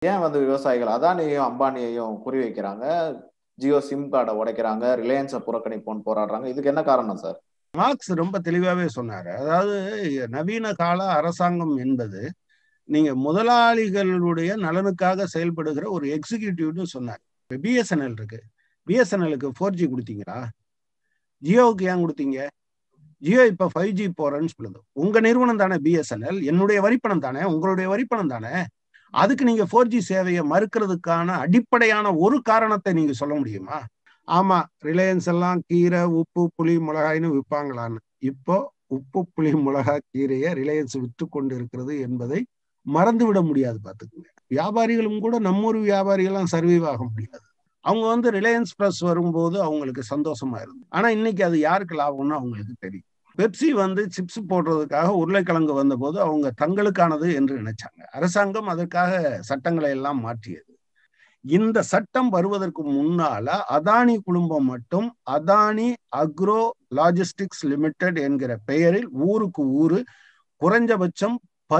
ஏன் வந்து விவசாயிகள் அதானியையும் அம்பானியையும் குறி வைக்கிறாங்க ஜியோ சிம் கார்டை உடைக்கிறாங்க ரிலையன்ஸை புறக்கணிப்போன்னு போராடுறாங்க இதுக்கு என்ன காரணம் சார் மார்க்ஸ் ரொம்ப தெளிவாகவே சொன்னார் அதாவது நவீன கால அரசாங்கம் என்பது நீங்க முதலாளிகளுடைய நலனுக்காக செயல்படுகிற ஒரு எக்ஸிகியூட்டிவ்னு சொன்னார் இப்போ பிஎஸ்என்எல் இருக்கு பிஎஸ்என்எலுக்கு ஃபோர் ஜி கொடுத்தீங்களா ஜியோவுக்கு ஏன் கொடுத்தீங்க ஜியோ இப்போ ஃபைவ் ஜி போறேன்னு சொல்லுது உங்க நிறுவனம் தானே பிஎஸ்என்எல் என்னுடைய வரிப்பணம் தானே உங்களுடைய வரிப்பணம் தானே அதுக்கு நீங்க ஃபோர் ஜி சேவையை மறுக்கிறதுக்கான அடிப்படையான ஒரு காரணத்தை நீங்க சொல்ல முடியுமா ஆமா ரிலையன்ஸ் எல்லாம் கீரை உப்பு புளி மிளகாய்னு விற்பாங்களான்னு இப்போ உப்பு புளி மிளகாய் கீரையை ரிலையன்ஸ் விற்று கொண்டு இருக்கிறது என்பதை மறந்து விட முடியாது பார்த்துக்குங்க வியாபாரிகளும் கூட நம்ம ஊர் வியாபாரிகள்லாம் சர்வைவ் ஆக முடியாது அவங்க வந்து ரிலையன்ஸ் பிளஸ் வரும்போது அவங்களுக்கு சந்தோஷமா இருந்து ஆனா இன்னைக்கு அது யாருக்கு லாபம்னு அவங்களுக்கு தெரியும் பெப்சி வந்து சிப்ஸ் போடுறதுக்காக உருளைக்கிழங்கு வந்தபோது அவங்க தங்களுக்கானது என்று நினைச்சாங்க அரசாங்கம் அதற்காக சட்டங்களை எல்லாம் மாற்றியது இந்த சட்டம் வருவதற்கு முன்னால அதானி குடும்பம் மட்டும் அதானி அக்ரோ லாஜிஸ்டிக்ஸ் லிமிடெட் என்கிற பெயரில் ஊருக்கு ஊரு குறைஞ்சபட்சம்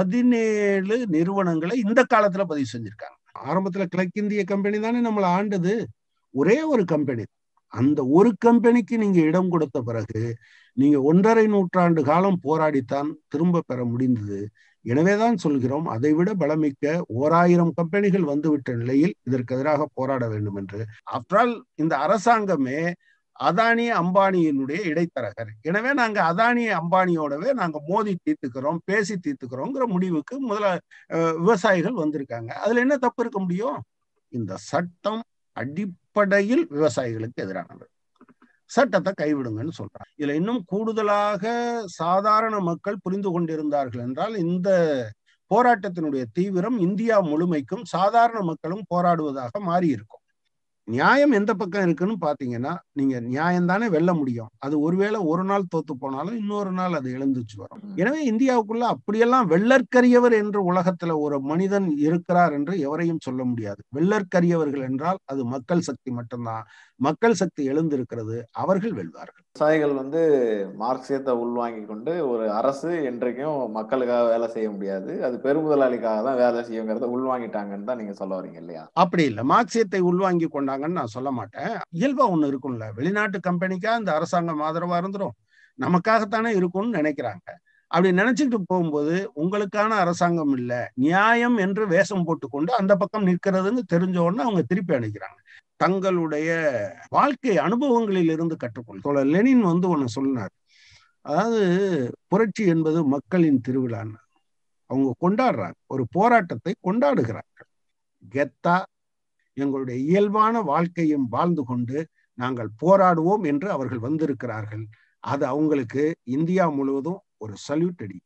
பதினேழு நிறுவனங்களை இந்த காலத்துல பதிவு செஞ்சிருக்காங்க ஆரம்பத்துல கிழக்கிந்திய கம்பெனி தானே நம்மளை ஆண்டது ஒரே ஒரு கம்பெனி அந்த ஒரு கம்பெனிக்கு நீங்க இடம் கொடுத்த பிறகு நீங்க ஒன்றரை நூற்றாண்டு காலம் போராடித்தான் திரும்ப பெற முடிந்தது எனவேதான் சொல்கிறோம் அதை விட பலமிக்க ஓராயிரம் கம்பெனிகள் வந்துவிட்ட நிலையில் இதற்கு எதிராக போராட வேண்டும் என்று ஆஃப்டர் ஆல் இந்த அரசாங்கமே அதானி அம்பானியினுடைய இடைத்தரகர் எனவே நாங்க அதானி அம்பானியோடவே நாங்க மோதி தீர்த்துக்கிறோம் பேசி தீர்த்துக்கிறோங்கிற முடிவுக்கு முதல்ல விவசாயிகள் வந்திருக்காங்க அதுல என்ன தப்பு இருக்க முடியும் இந்த சட்டம் அடிப்படையில் விவசாயிகளுக்கு எதிரானது சட்டத்தை கைவிடுங்கன்னு சொல்றாங்க இதுல இன்னும் கூடுதலாக சாதாரண மக்கள் புரிந்து கொண்டிருந்தார்கள் என்றால் இந்த போராட்டத்தினுடைய தீவிரம் இந்தியா முழுமைக்கும் சாதாரண மக்களும் போராடுவதாக மாறி இருக்கும் நியாயம் எந்த பக்கம் இருக்குன்னு பாத்தீங்கன்னா நீங்க நியாயம் தானே வெல்ல முடியும் அது ஒருவேளை ஒரு நாள் தோத்து போனாலும் இன்னொரு நாள் அது எழுந்துச்சு வரும் எனவே இந்தியாவுக்குள்ள அப்படியெல்லாம் வெள்ளற்கரியவர் என்று உலகத்துல ஒரு மனிதன் இருக்கிறார் என்று எவரையும் சொல்ல முடியாது வெள்ளற்கரியவர்கள் என்றால் அது மக்கள் சக்தி மட்டும்தான் மக்கள் சக்தி எழுந்திருக்கிறது அவர்கள் வெல்வார்கள் விவசாயிகள் வந்து மார்க்சியத்தை உள்வாங்கி கொண்டு ஒரு அரசு என்றைக்கும் மக்களுக்காக வேலை செய்ய முடியாது அது பெருமுதலாளிக்காக தான் வேலை செய்யுங்கிறத உள்வாங்கிட்டாங்கன்னு தான் நீங்க சொல்ல வரீங்க இல்லையா அப்படி இல்லை மார்க்சியத்தை உள்வாங்கி கொண்டாங்கன்னு நான் சொல்ல மாட்டேன் இயல்பா ஒண்ணு இருக்கும்ல வெளிநாட்டு கம்பெனிக்கா இந்த அரசாங்கம் ஆதரவா இருந்துரும் நமக்காகத்தானே இருக்கும்னு நினைக்கிறாங்க அப்படி நினைச்சுட்டு போகும்போது உங்களுக்கான அரசாங்கம் இல்லை நியாயம் என்று வேஷம் போட்டுக்கொண்டு அந்த பக்கம் நிற்கிறதுன்னு தெரிஞ்ச உடனே அவங்க திருப்பி அனுக்கிறாங்க தங்களுடைய வாழ்க்கை அனுபவங்களில் இருந்து கற்றுக்கொள் தோழர் லெனின் வந்து ஒன்னு சொன்னார் அதாவது புரட்சி என்பது மக்களின் திருவிழான்னு அவங்க கொண்டாடுறாங்க ஒரு போராட்டத்தை கொண்டாடுகிறார்கள் கெத்தா எங்களுடைய இயல்பான வாழ்க்கையும் வாழ்ந்து கொண்டு நாங்கள் போராடுவோம் என்று அவர்கள் வந்திருக்கிறார்கள் அது அவங்களுக்கு இந்தியா முழுவதும் ஒரு சல்யூட் அடி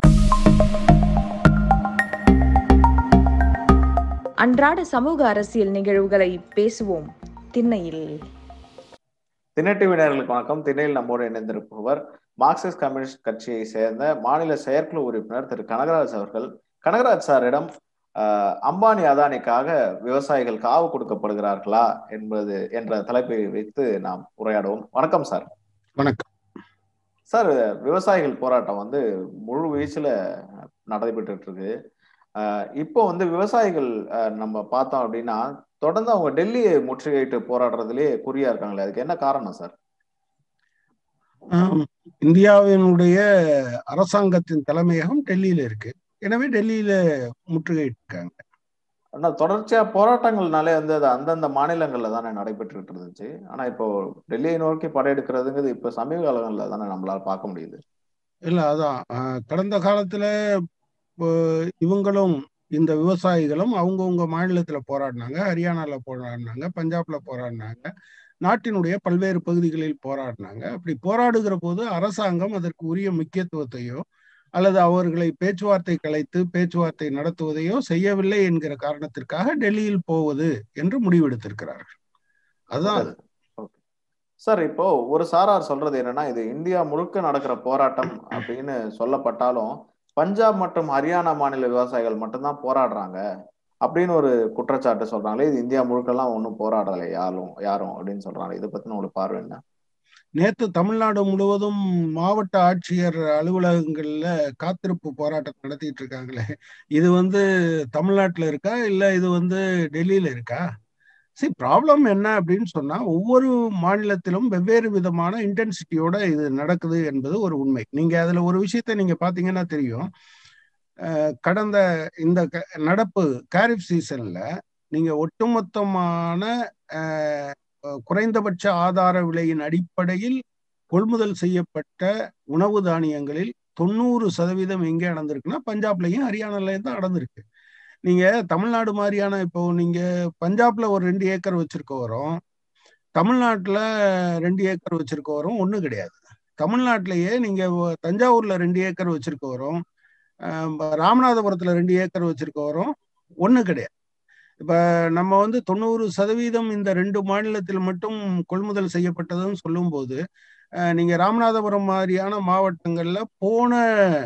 அன்றாட சமூக அரசியல் நிகழ்வுகளை பேசுவோம் திண்ணையில் திண்ணட்டிவினர்களுக்கு வணக்கம் திண்ணையில் நம்மோடு இணைந்திருப்பவர் மார்க்சிஸ்ட் கம்யூனிஸ்ட் கட்சியை சேர்ந்த மாநில செயற்குழு உறுப்பினர் திரு கனகராஜ் அவர்கள் கனகராஜ் சாரிடம் அம்பானி அதானிக்காக விவசாயிகள் காவு கொடுக்கப்படுகிறார்களா என்பது என்ற தலைப்பை வைத்து நாம் உரையாடுவோம் வணக்கம் சார் வணக்கம் சார் விவசாயிகள் போராட்டம் வந்து முழு வீச்சுல நடைபெற்று இருக்கு இப்போ வந்து விவசாயிகள் நம்ம பார்த்தோம் அப்படின்னா தொடர்ந்து அவங்க டெல்லியை முற்றுகையிட்டு போராடுறதுலயே குறியா இருக்காங்களே அதுக்கு என்ன காரணம் சார் இந்தியாவினுடைய அரசாங்கத்தின் தலைமையகம் டெல்லியில இருக்கு எனவே டெல்லியில முற்றுகையிட்டிருக்காங்க ஆனா தொடர்ச்சியா போராட்டங்கள்னாலே வந்து அது அந்தந்த மாநிலங்கள்ல தானே நடைபெற்றுட்டு இருந்துச்சு ஆனா இப்போ டெல்லியை நோக்கி படையெடுக்கிறதுங்கிறது இப்ப சமீப காலங்கள்ல தானே நம்மளால பார்க்க முடியுது இல்ல அதான் கடந்த காலத்துல இவங்களும் இந்த விவசாயிகளும் அவங்கவுங்க மாநிலத்துல போராடினாங்க ஹரியானால போராடினாங்க பஞ்சாப்ல போராடினாங்க நாட்டினுடைய பல்வேறு பகுதிகளில் போராடினாங்க அப்படி போராடுகிற போது அரசாங்கம் அதற்கு உரிய முக்கியத்துவத்தையோ அல்லது அவர்களை பேச்சுவார்த்தை கலைத்து பேச்சுவார்த்தை நடத்துவதையோ செய்யவில்லை என்கிற காரணத்திற்காக டெல்லியில் போவது என்று முடிவெடுத்திருக்கிறார்கள் அதுதான் சார் இப்போ ஒரு சாரார் சொல்றது என்னன்னா இது இந்தியா முழுக்க நடக்கிற போராட்டம் அப்படின்னு சொல்லப்பட்டாலும் பஞ்சாப் மற்றும் ஹரியானா மாநில விவசாயிகள் மட்டும்தான் போராடுறாங்க அப்படின்னு ஒரு குற்றச்சாட்டு சொல்றாங்களே இது இந்தியா முழுக்கெல்லாம் ஒன்றும் போராடலை யாரும் யாரும் அப்படின்னு சொல்றாங்க இதை பத்தின ஒரு பார்வை என்ன நேத்து தமிழ்நாடு முழுவதும் மாவட்ட ஆட்சியர் அலுவலகங்கள்ல காத்திருப்பு போராட்டம் நடத்திட்டு இருக்காங்களே இது வந்து தமிழ்நாட்டுல இருக்கா இல்ல இது வந்து டெல்லியில இருக்கா சரி ப்ராப்ளம் என்ன அப்படின்னு சொன்னா ஒவ்வொரு மாநிலத்திலும் வெவ்வேறு விதமான இன்டென்சிட்டியோட இது நடக்குது என்பது ஒரு உண்மை நீங்க அதுல ஒரு விஷயத்த நீங்க பாத்தீங்கன்னா தெரியும் கடந்த இந்த நடப்பு காரிஃப் சீசன்ல நீங்க ஒட்டுமொத்தமான குறைந்தபட்ச ஆதார விலையின் அடிப்படையில் கொள்முதல் செய்யப்பட்ட உணவு தானியங்களில் தொண்ணூறு சதவீதம் எங்கே நடந்திருக்குன்னா பஞ்சாப்லயும் ஹரியானாலையும் தான் நடந்திருக்கு நீங்க தமிழ்நாடு மாதிரியான இப்போ நீங்க பஞ்சாப்ல ஒரு ரெண்டு ஏக்கர் வச்சிருக்க வரும் தமிழ்நாட்டுல ரெண்டு ஏக்கர் வச்சிருக்க வரும் ஒண்ணு கிடையாது தமிழ்நாட்டிலேயே நீங்க தஞ்சாவூர்ல ரெண்டு ஏக்கர் வச்சிருக்க வரும் ராமநாதபுரத்துல ரெண்டு ஏக்கர் வச்சிருக்க வரும் ஒண்ணு கிடையாது இப்ப நம்ம வந்து தொண்ணூறு சதவீதம் இந்த ரெண்டு மாநிலத்தில் மட்டும் கொள்முதல் செய்யப்பட்டதுன்னு சொல்லும்போது நீங்க ராமநாதபுரம் மாதிரியான மாவட்டங்கள்ல போன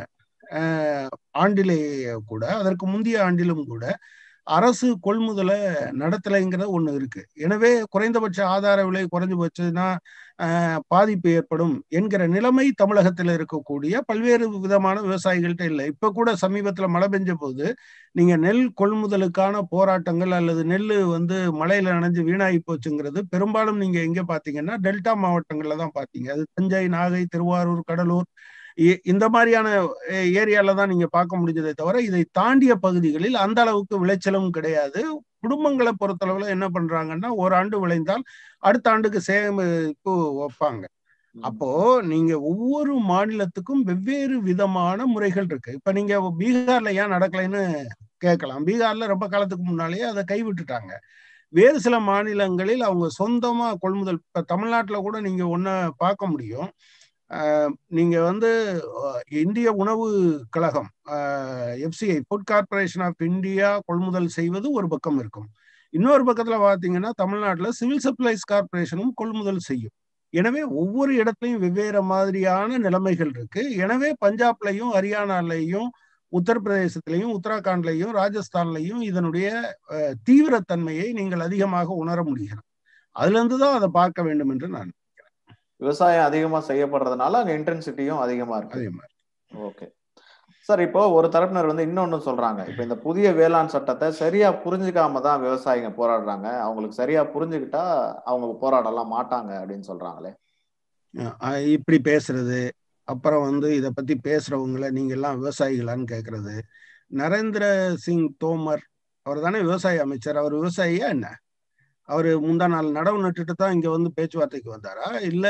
ஆண்டிலே கூட அதற்கு முந்தைய ஆண்டிலும் கூட அரசு கொள்முதலை நடத்தலைங்கிற ஒண்ணு இருக்கு எனவே குறைந்தபட்ச ஆதார விலை குறைஞ்சு போச்சுன்னா பாதிப்பு ஏற்படும் என்கிற நிலைமை தமிழகத்தில் இருக்கக்கூடிய பல்வேறு விதமான விவசாயிகள்கிட்ட இல்லை இப்ப கூட சமீபத்துல மழை பெஞ்ச போது நீங்க நெல் கொள்முதலுக்கான போராட்டங்கள் அல்லது நெல் வந்து மழையில நனைஞ்சு வீணாகி போச்சுங்கிறது பெரும்பாலும் நீங்க எங்க பாத்தீங்கன்னா டெல்டா மாவட்டங்கள்ல தான் பாத்தீங்க அது தஞ்சை நாகை திருவாரூர் கடலூர் இந்த மாதிரியான ஏரியால தான் நீங்க பார்க்க முடிஞ்சதே தவிர இதை தாண்டிய பகுதிகளில் அந்த அளவுக்கு விளைச்சலும் கிடையாது குடும்பங்களை பொறுத்தளவுல என்ன பண்றாங்கன்னா ஒரு ஆண்டு விளைந்தால் அடுத்த ஆண்டுக்கு சேமிப்பு வைப்பாங்க அப்போ நீங்க ஒவ்வொரு மாநிலத்துக்கும் வெவ்வேறு விதமான முறைகள் இருக்கு இப்ப நீங்க பீகார்ல ஏன் நடக்கலைன்னு கேட்கலாம் பீகார்ல ரொம்ப காலத்துக்கு முன்னாலேயே அதை கைவிட்டுட்டாங்க வேறு சில மாநிலங்களில் அவங்க சொந்தமா கொள்முதல் இப்ப தமிழ்நாட்டுல கூட நீங்க ஒன்ன பார்க்க முடியும் நீங்க வந்து இந்திய உணவு கழகம் FCI food corporation of India கொள்முதல் செய்வது ஒரு பக்கம் இருக்கும் இன்னொரு பக்கத்துல பாத்தீங்கன்னா தமிழ்நாட்டுல சிவில் சப்ளைஸ் கார்பரேஷனும் கொள்முதல் செய்யும் எனவே ஒவ்வொரு இடத்துலையும் வெவ்வேறு மாதிரியான நிலைமைகள் இருக்கு எனவே பஞ்சாப்லையும் ஹரியானாலையும் உத்தரப்பிரதேசத்திலையும் உத்தராகண்ட்லையும் ராஜஸ்தான்லையும் இதனுடைய தீவிரத்தன்மையை நீங்கள் அதிகமாக உணர முடிகிறது அதுல இருந்து தான் அதை பார்க்க வேண்டும் என்று நான் விவசாயம் அதிகமா செய்யப்படுறதுனால அங்க இன்டென்சிட்டியும் அதிகமா இருக்கு அதிகமா ஓகே சார் இப்போ ஒரு தரப்பினர் வந்து இன்னொன்னு சொல்றாங்க இப்ப இந்த புதிய வேளாண் சட்டத்தை சரியா புரிஞ்சுக்காம தான் விவசாயிங்க போராடுறாங்க அவங்களுக்கு சரியா புரிஞ்சுக்கிட்டா அவங்க போராடலாம் மாட்டாங்க அப்படின்னு சொல்றாங்களே இப்படி பேசுறது அப்புறம் வந்து இதை பத்தி பேசுறவங்களை நீங்க எல்லாம் விவசாயிகளான்னு கேக்குறது நரேந்திர சிங் தோமர் அவர் தானே விவசாய அமைச்சர் அவர் விவசாயியா என்ன அவரு முந்தா நாள் நடவு நட்டுட்டு தான் இங்க வந்து பேச்சுவார்த்தைக்கு வந்தாரா இல்ல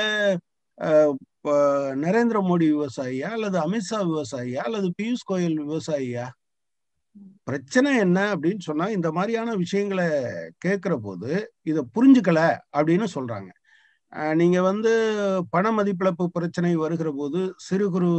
நரேந்திர மோடி விவசாயியா அல்லது அமித்ஷா விவசாயியா அல்லது பியூஷ் கோயல் விவசாயியா பிரச்சனை என்ன அப்படின்னு சொன்னா இந்த மாதிரியான விஷயங்களை கேட்கிற போது இதை புரிஞ்சுக்கல அப்படின்னு சொல்றாங்க நீங்க வந்து பண மதிப்பிழப்பு பிரச்சனை வருகிற போது சிறு குறு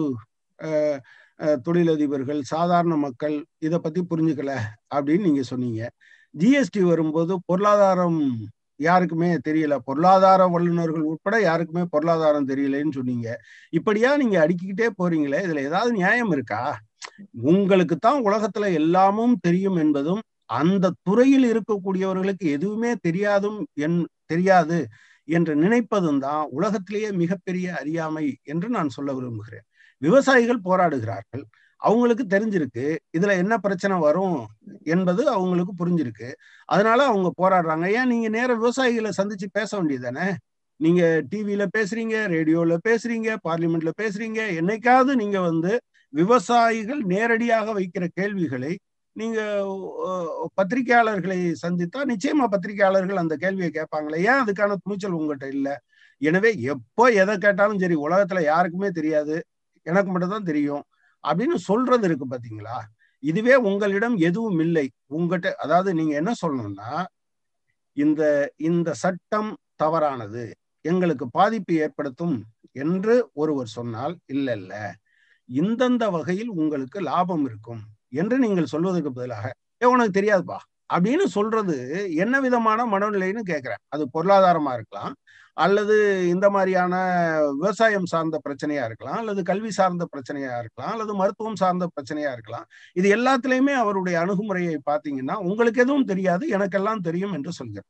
தொழிலதிபர்கள் சாதாரண மக்கள் இதை பத்தி புரிஞ்சுக்கல அப்படின்னு நீங்க சொன்னீங்க ஜிஎஸ்டி வரும்போது பொருளாதாரம் யாருக்குமே தெரியல பொருளாதார வல்லுநர்கள் உட்பட யாருக்குமே பொருளாதாரம் தெரியலன்னு சொன்னீங்க இப்படியா நீங்க அடுக்கிக்கிட்டே போறீங்களே இதுல ஏதாவது நியாயம் இருக்கா உங்களுக்கு தான் உலகத்துல எல்லாமும் தெரியும் என்பதும் அந்த துறையில் இருக்கக்கூடியவர்களுக்கு எதுவுமே தெரியாதும் என் தெரியாது என்று நினைப்பதும் தான் உலகத்திலேயே மிகப்பெரிய அறியாமை என்று நான் சொல்ல விரும்புகிறேன் விவசாயிகள் போராடுகிறார்கள் அவங்களுக்கு தெரிஞ்சிருக்கு இதுல என்ன பிரச்சனை வரும் என்பது அவங்களுக்கு புரிஞ்சிருக்கு அதனால அவங்க போராடுறாங்க ஏன் நீங்க நேர விவசாயிகளை சந்திச்சு பேச வேண்டியது தானே நீங்க டிவியில பேசுறீங்க ரேடியோல பேசுறீங்க பார்லிமெண்ட்ல பேசுறீங்க என்னைக்காவது நீங்க வந்து விவசாயிகள் நேரடியாக வைக்கிற கேள்விகளை நீங்க பத்திரிகையாளர்களை சந்தித்தா நிச்சயமா பத்திரிகையாளர்கள் அந்த கேள்வியை கேட்பாங்களே ஏன் அதுக்கான துணிச்சல் உங்ககிட்ட இல்லை எனவே எப்போ எதை கேட்டாலும் சரி உலகத்துல யாருக்குமே தெரியாது எனக்கு மட்டும் தான் தெரியும் அப்படின்னு சொல்றது இருக்கு பாத்தீங்களா இதுவே உங்களிடம் எதுவும் இல்லை உங்ககிட்ட அதாவது நீங்க என்ன சொல்லணும்னா இந்த இந்த சட்டம் தவறானது எங்களுக்கு பாதிப்பு ஏற்படுத்தும் என்று ஒருவர் சொன்னால் இல்ல இல்ல இந்தந்த வகையில் உங்களுக்கு லாபம் இருக்கும் என்று நீங்கள் சொல்வதற்கு பதிலாக ஏ உனக்கு தெரியாதுப்பா அப்படின்னு சொல்றது என்ன விதமான மனநிலைன்னு கேட்கிறேன் அது பொருளாதாரமா இருக்கலாம் அல்லது இந்த மாதிரியான விவசாயம் சார்ந்த பிரச்சனையா இருக்கலாம் அல்லது கல்வி சார்ந்த பிரச்சனையா இருக்கலாம் அல்லது மருத்துவம் சார்ந்த பிரச்சனையா இருக்கலாம் இது எல்லாத்துலயுமே அவருடைய அணுகுமுறையை பார்த்தீங்கன்னா உங்களுக்கு எதுவும் தெரியாது எனக்கெல்லாம் தெரியும் என்று சொல்கிறார்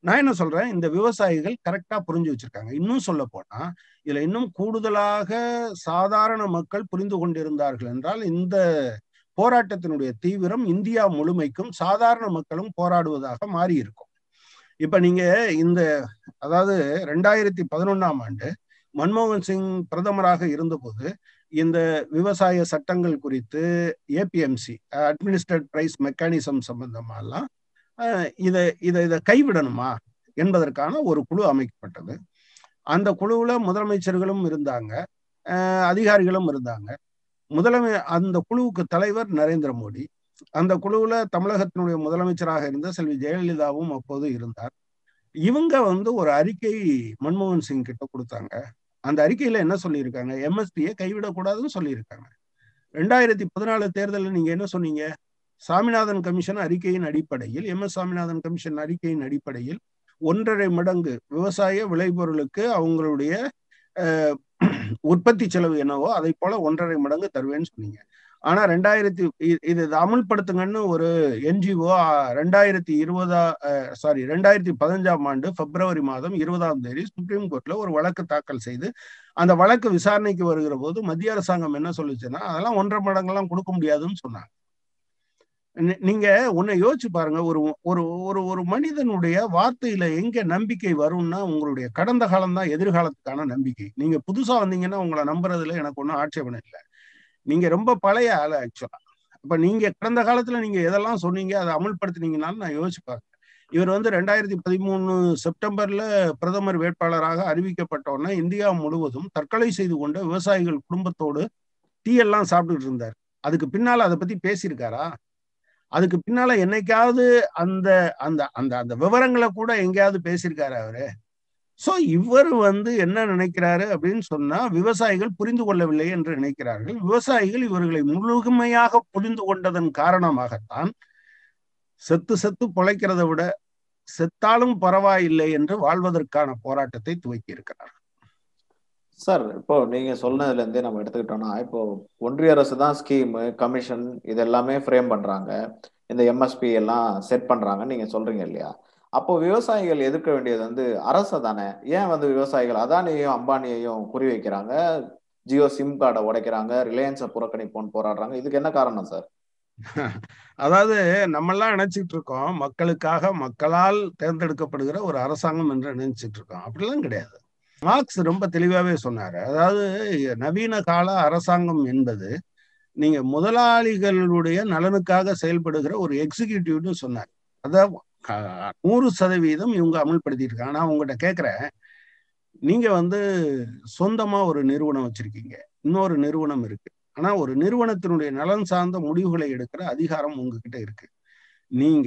நான் என்ன சொல்றேன் இந்த விவசாயிகள் கரெக்டா புரிஞ்சு வச்சிருக்காங்க இன்னும் சொல்ல போனா இதுல இன்னும் கூடுதலாக சாதாரண மக்கள் புரிந்து கொண்டிருந்தார்கள் என்றால் இந்த போராட்டத்தினுடைய தீவிரம் இந்தியா முழுமைக்கும் சாதாரண மக்களும் போராடுவதாக மாறி இருக்கும் இப்ப நீங்க இந்த அதாவது ரெண்டாயிரத்தி பதினொன்னாம் ஆண்டு மன்மோகன் சிங் பிரதமராக இருந்தபோது இந்த விவசாய சட்டங்கள் குறித்து ஏபிஎம்சி அட்மினிஸ்ட்ரேட் பிரைஸ் மெக்கானிசம் சம்பந்தமாலாம் இதை இதை இதை கைவிடணுமா என்பதற்கான ஒரு குழு அமைக்கப்பட்டது அந்த குழுவுல முதலமைச்சர்களும் இருந்தாங்க அதிகாரிகளும் இருந்தாங்க முதலமை அந்த குழுவுக்கு தலைவர் நரேந்திர மோடி அந்த குழுவுல தமிழகத்தினுடைய முதலமைச்சராக இருந்த செல்வி ஜெயலலிதாவும் அப்போது இருந்தார் இவங்க வந்து ஒரு அறிக்கை மன்மோகன் சிங் கிட்ட கொடுத்தாங்க அந்த அறிக்கையில என்ன சொல்லியிருக்காங்க எம்எஸ்பியை கைவிடக்கூடாதுன்னு சொல்லியிருக்காங்க ரெண்டாயிரத்தி பதினாலு தேர்தலில் நீங்க என்ன சொன்னீங்க சாமிநாதன் கமிஷன் அறிக்கையின் அடிப்படையில் எம் எஸ் சாமிநாதன் கமிஷன் அறிக்கையின் அடிப்படையில் ஒன்றரை மடங்கு விவசாய விளைபொருளுக்கு அவங்களுடைய உற்பத்தி செலவு என்னவோ அதை போல ஒன்றரை மடங்கு தருவேன்னு சொன்னீங்க ஆனா ரெண்டாயிரத்தி இது அமுல்படுத்துங்கன்னு ஒரு என்ஜிஓ ரெண்டாயிரத்தி இருபதா சாரி ரெண்டாயிரத்தி பதினஞ்சாம் ஆண்டு பிப்ரவரி மாதம் இருபதாம் தேதி சுப்ரீம் கோர்ட்ல ஒரு வழக்கு தாக்கல் செய்து அந்த வழக்கு விசாரணைக்கு வருகிற போது மத்திய அரசாங்கம் என்ன சொல்லுச்சுன்னா அதெல்லாம் ஒன்றரை மடங்கெல்லாம் கொடுக்க முடியாதுன்னு சொன்னாங்க நீங்க உன்னை யோசிச்சு பாருங்க ஒரு ஒரு ஒரு ஒரு மனிதனுடைய வார்த்தையில எங்க நம்பிக்கை வரும்னா உங்களுடைய கடந்த காலம் தான் எதிர்காலத்துக்கான நம்பிக்கை நீங்க புதுசா வந்தீங்கன்னா உங்களை நம்புறதுல எனக்கு ஒன்றும் ஆட்சேபனை இல்லை நீங்க ரொம்ப பழைய ஆளு ஆக்சுவலா அப்ப நீங்க கடந்த காலத்துல நீங்க எதெல்லாம் சொன்னீங்க அதை அமல்படுத்தினீங்கனாலும் நான் யோசிச்சு பாருங்க இவர் வந்து ரெண்டாயிரத்தி பதிமூணு செப்டம்பர்ல பிரதமர் வேட்பாளராக அறிவிக்கப்பட்டோன்னா இந்தியா முழுவதும் தற்கொலை செய்து கொண்ட விவசாயிகள் குடும்பத்தோடு டீ எல்லாம் சாப்பிட்டுட்டு இருந்தார் அதுக்கு பின்னால அதை பத்தி பேசியிருக்காரா அதுக்கு பின்னால என்னைக்காவது அந்த அந்த அந்த அந்த விவரங்களை கூட எங்கேயாவது பேசியிருக்காரு அவரு சோ இவர் வந்து என்ன நினைக்கிறாரு அப்படின்னு சொன்னா விவசாயிகள் புரிந்து கொள்ளவில்லை என்று நினைக்கிறார்கள் விவசாயிகள் இவர்களை முழுமையாக புரிந்து கொண்டதன் காரணமாகத்தான் செத்து செத்து பொழைக்கிறத விட செத்தாலும் பரவாயில்லை என்று வாழ்வதற்கான போராட்டத்தை துவக்கி இருக்கிறார் சார் இப்போ நீங்க சொன்னதுல இருந்தே நம்ம எடுத்துக்கிட்டோம்னா இப்போ ஒன்றிய அரசு தான் ஸ்கீம் கமிஷன் இது எல்லாமே ஃப்ரேம் பண்றாங்க இந்த எம்எஸ்பி எல்லாம் செட் பண்றாங்க நீங்க சொல்றீங்க இல்லையா அப்போ விவசாயிகள் எதிர்க்க வேண்டியது வந்து அரசு தானே ஏன் வந்து விவசாயிகள் அதானியையும் அம்பானியையும் குறி வைக்கிறாங்க ஜியோ சிம் கார்டை உடைக்கிறாங்க ரிலையன்ஸை புறக்கணிப்போன்னு போராடுறாங்க இதுக்கு என்ன காரணம் சார் அதாவது நம்மெல்லாம் நினைச்சிட்டு இருக்கோம் மக்களுக்காக மக்களால் தேர்ந்தெடுக்கப்படுகிற ஒரு அரசாங்கம் என்று நினைச்சிட்டு இருக்கோம் அப்படிலாம் கிடையாது மார்க்ஸ் ரொம்ப தெளிவாவே சொன்னாரு அதாவது நவீன கால அரசாங்கம் என்பது நீங்க முதலாளிகளுடைய நலனுக்காக செயல்படுகிற ஒரு எக்ஸிகியூட்டிவ்னு சொன்னார் அதான் நூறு சதவீதம் இவங்க அமல்படுத்தியிருக்காங்க நான் உங்ககிட்ட கேட்குறேன் நீங்க வந்து சொந்தமா ஒரு நிறுவனம் வச்சிருக்கீங்க இன்னொரு நிறுவனம் இருக்கு ஆனா ஒரு நிறுவனத்தினுடைய நலன் சார்ந்த முடிவுகளை எடுக்கிற அதிகாரம் உங்ககிட்ட இருக்கு நீங்க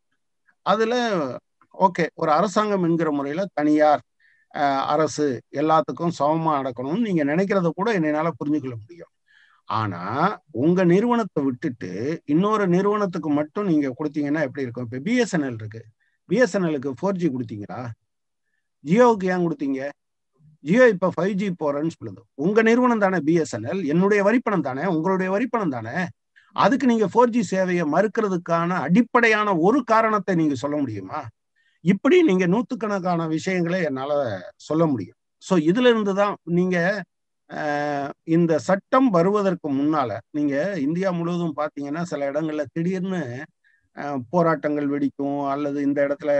அதுல ஓகே ஒரு அரசாங்கம் என்கிற முறையில தனியார் அரசு எல்லாத்துக்கும் சமமா நடக்கணும்னு நீங்க நினைக்கிறத கூட என்னால புரிஞ்சுக்கொள்ள முடியும் ஆனா உங்க நிறுவனத்தை விட்டுட்டு இன்னொரு நிறுவனத்துக்கு மட்டும் நீங்க கொடுத்தீங்கன்னா எப்படி இருக்கும் இப்ப பிஎஸ்என்எல் இருக்கு பிஎஸ்என்எலுக்கு ஃபோர் ஜி கொடுத்தீங்களா ஜியோவுக்கு ஏன் கொடுத்தீங்க ஜியோ இப்ப ஃபைவ் ஜி போறேன்னு சொல்லுது உங்க நிறுவனம் தானே பிஎஸ்என்எல் என்னுடைய வரிப்பணம் தானே உங்களுடைய வரிப்பணம் தானே அதுக்கு நீங்க ஃபோர் ஜி சேவையை மறுக்கிறதுக்கான அடிப்படையான ஒரு காரணத்தை நீங்க சொல்ல முடியுமா இப்படி நீங்க நூத்துக்கணக்கான விஷயங்களை என்னால சொல்ல முடியும் ஸோ இதுல இருந்து தான் நீங்க இந்த சட்டம் வருவதற்கு முன்னால நீங்க இந்தியா முழுவதும் பாத்தீங்கன்னா சில இடங்கள்ல திடீர்னு போராட்டங்கள் வெடிக்கும் அல்லது இந்த இடத்துல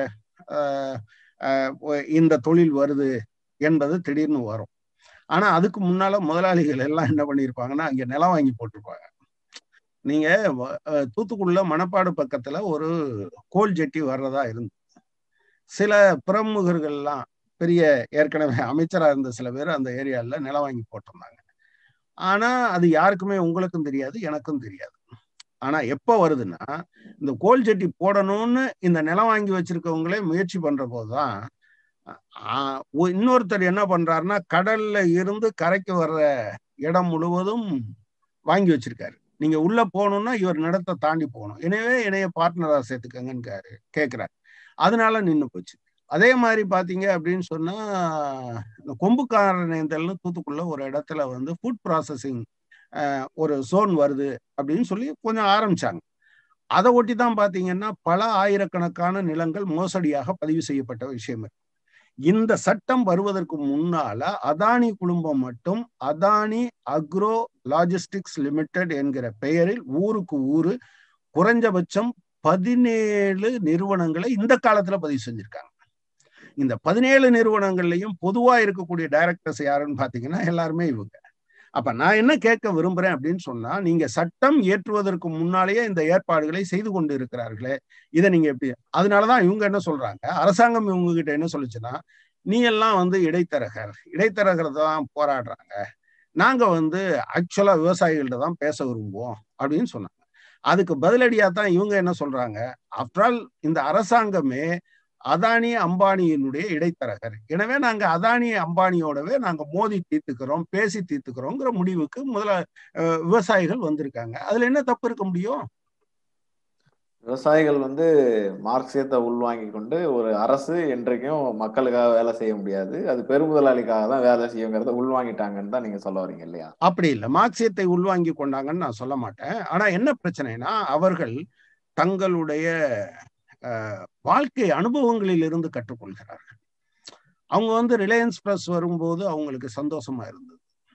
இந்த தொழில் வருது என்பது திடீர்னு வரும் ஆனா அதுக்கு முன்னால முதலாளிகள் எல்லாம் என்ன பண்ணியிருப்பாங்கன்னா அங்க நிலம் வாங்கி போட்டிருப்பாங்க நீங்க தூத்துக்குடியில மணப்பாடு பக்கத்துல ஒரு கோல் ஜெட்டி வர்றதா இருந்து சில பிரமுகர்கள்லாம் பெரிய ஏற்கனவே அமைச்சரா இருந்த சில பேர் அந்த ஏரியால நிலம் வாங்கி போட்டிருந்தாங்க ஆனா அது யாருக்குமே உங்களுக்கும் தெரியாது எனக்கும் தெரியாது ஆனா எப்ப வருதுன்னா இந்த கோல் ஜெட்டி போடணும்னு இந்த நிலம் வாங்கி வச்சிருக்கவங்களே முயற்சி பண்ற போதுதான் இன்னொருத்தர் என்ன பண்றாருன்னா கடல்ல இருந்து கரைக்கு வர்ற இடம் முழுவதும் வாங்கி வச்சிருக்காரு நீங்க உள்ள போகணும்னா இவர் நிலத்தை தாண்டி போகணும் எனவே இணைய பார்ட்னரா சேர்த்துக்கங்கன்னு கேட்கிறாரு அதனால நின்று போச்சு அதே மாதிரி பாத்தீங்க அப்படின்னு சொன்னா கொம்புக்காரநேந்தல்னு தூத்துக்குள்ள ஒரு இடத்துல வந்து ஃபுட் ப்ராசஸிங் ஒரு சோன் வருது அப்படின்னு சொல்லி கொஞ்சம் ஆரம்பிச்சாங்க அதை ஒட்டி தான் பாத்தீங்கன்னா பல ஆயிரக்கணக்கான நிலங்கள் மோசடியாக பதிவு செய்யப்பட்ட விஷயம் இருக்கு இந்த சட்டம் வருவதற்கு முன்னால அதானி குடும்பம் மட்டும் அதானி அக்ரோ லாஜிஸ்டிக்ஸ் லிமிடெட் என்கிற பெயரில் ஊருக்கு ஊரு குறைஞ்சபட்சம் பதினேழு நிறுவனங்களை இந்த காலத்துல பதிவு செஞ்சிருக்காங்க இந்த பதினேழு நிறுவனங்கள்லயும் பொதுவா இருக்கக்கூடிய டைரக்டர்ஸ் யாருன்னு பாத்தீங்கன்னா எல்லாருமே இவங்க அப்ப நான் என்ன கேட்க விரும்புறேன் அப்படின்னு சொன்னா நீங்க சட்டம் ஏற்றுவதற்கு முன்னாலேயே இந்த ஏற்பாடுகளை செய்து கொண்டு இருக்கிறார்களே இதை நீங்க எப்படி அதனாலதான் இவங்க என்ன சொல்றாங்க அரசாங்கம் இவங்க கிட்ட என்ன சொல்லுச்சுன்னா நீ எல்லாம் வந்து இடைத்தரகர் இடைத்தரகர் தான் போராடுறாங்க நாங்க வந்து ஆக்சுவலா விவசாயிகள்ட்ட தான் பேச விரும்புவோம் அப்படின்னு சொன்னாங்க அதுக்கு பதிலடியா தான் இவங்க என்ன சொல்றாங்க ஆஃப்டர் ஆல் இந்த அரசாங்கமே அதானி அம்பானியினுடைய இடைத்தரகர் எனவே நாங்க அதானி அம்பானியோடவே நாங்க மோதி தீர்த்துக்கிறோம் பேசி தீர்த்துக்கிறோங்கிற முடிவுக்கு முதல்ல விவசாயிகள் வந்திருக்காங்க அதுல என்ன தப்பு இருக்க முடியும் விவசாயிகள் வந்து மார்க்சியத்தை உள்வாங்கி கொண்டு ஒரு அரசு என்றைக்கும் மக்களுக்காக வேலை செய்ய முடியாது அது பெருமுதலாளிக்காக தான் வேலை செய்யுங்கிறத உள்வாங்கிட்டாங்கன்னு தான் நீங்க சொல்ல வரீங்க இல்லையா அப்படி இல்லை மார்க்சியத்தை உள்வாங்கி கொண்டாங்கன்னு நான் சொல்ல மாட்டேன் ஆனா என்ன பிரச்சனைனா அவர்கள் தங்களுடைய வாழ்க்கை அனுபவங்களில் இருந்து கற்றுக்கொள்கிறார்கள் அவங்க வந்து ரிலையன்ஸ் பிளஸ் வரும்போது அவங்களுக்கு சந்தோஷமா இருந்தது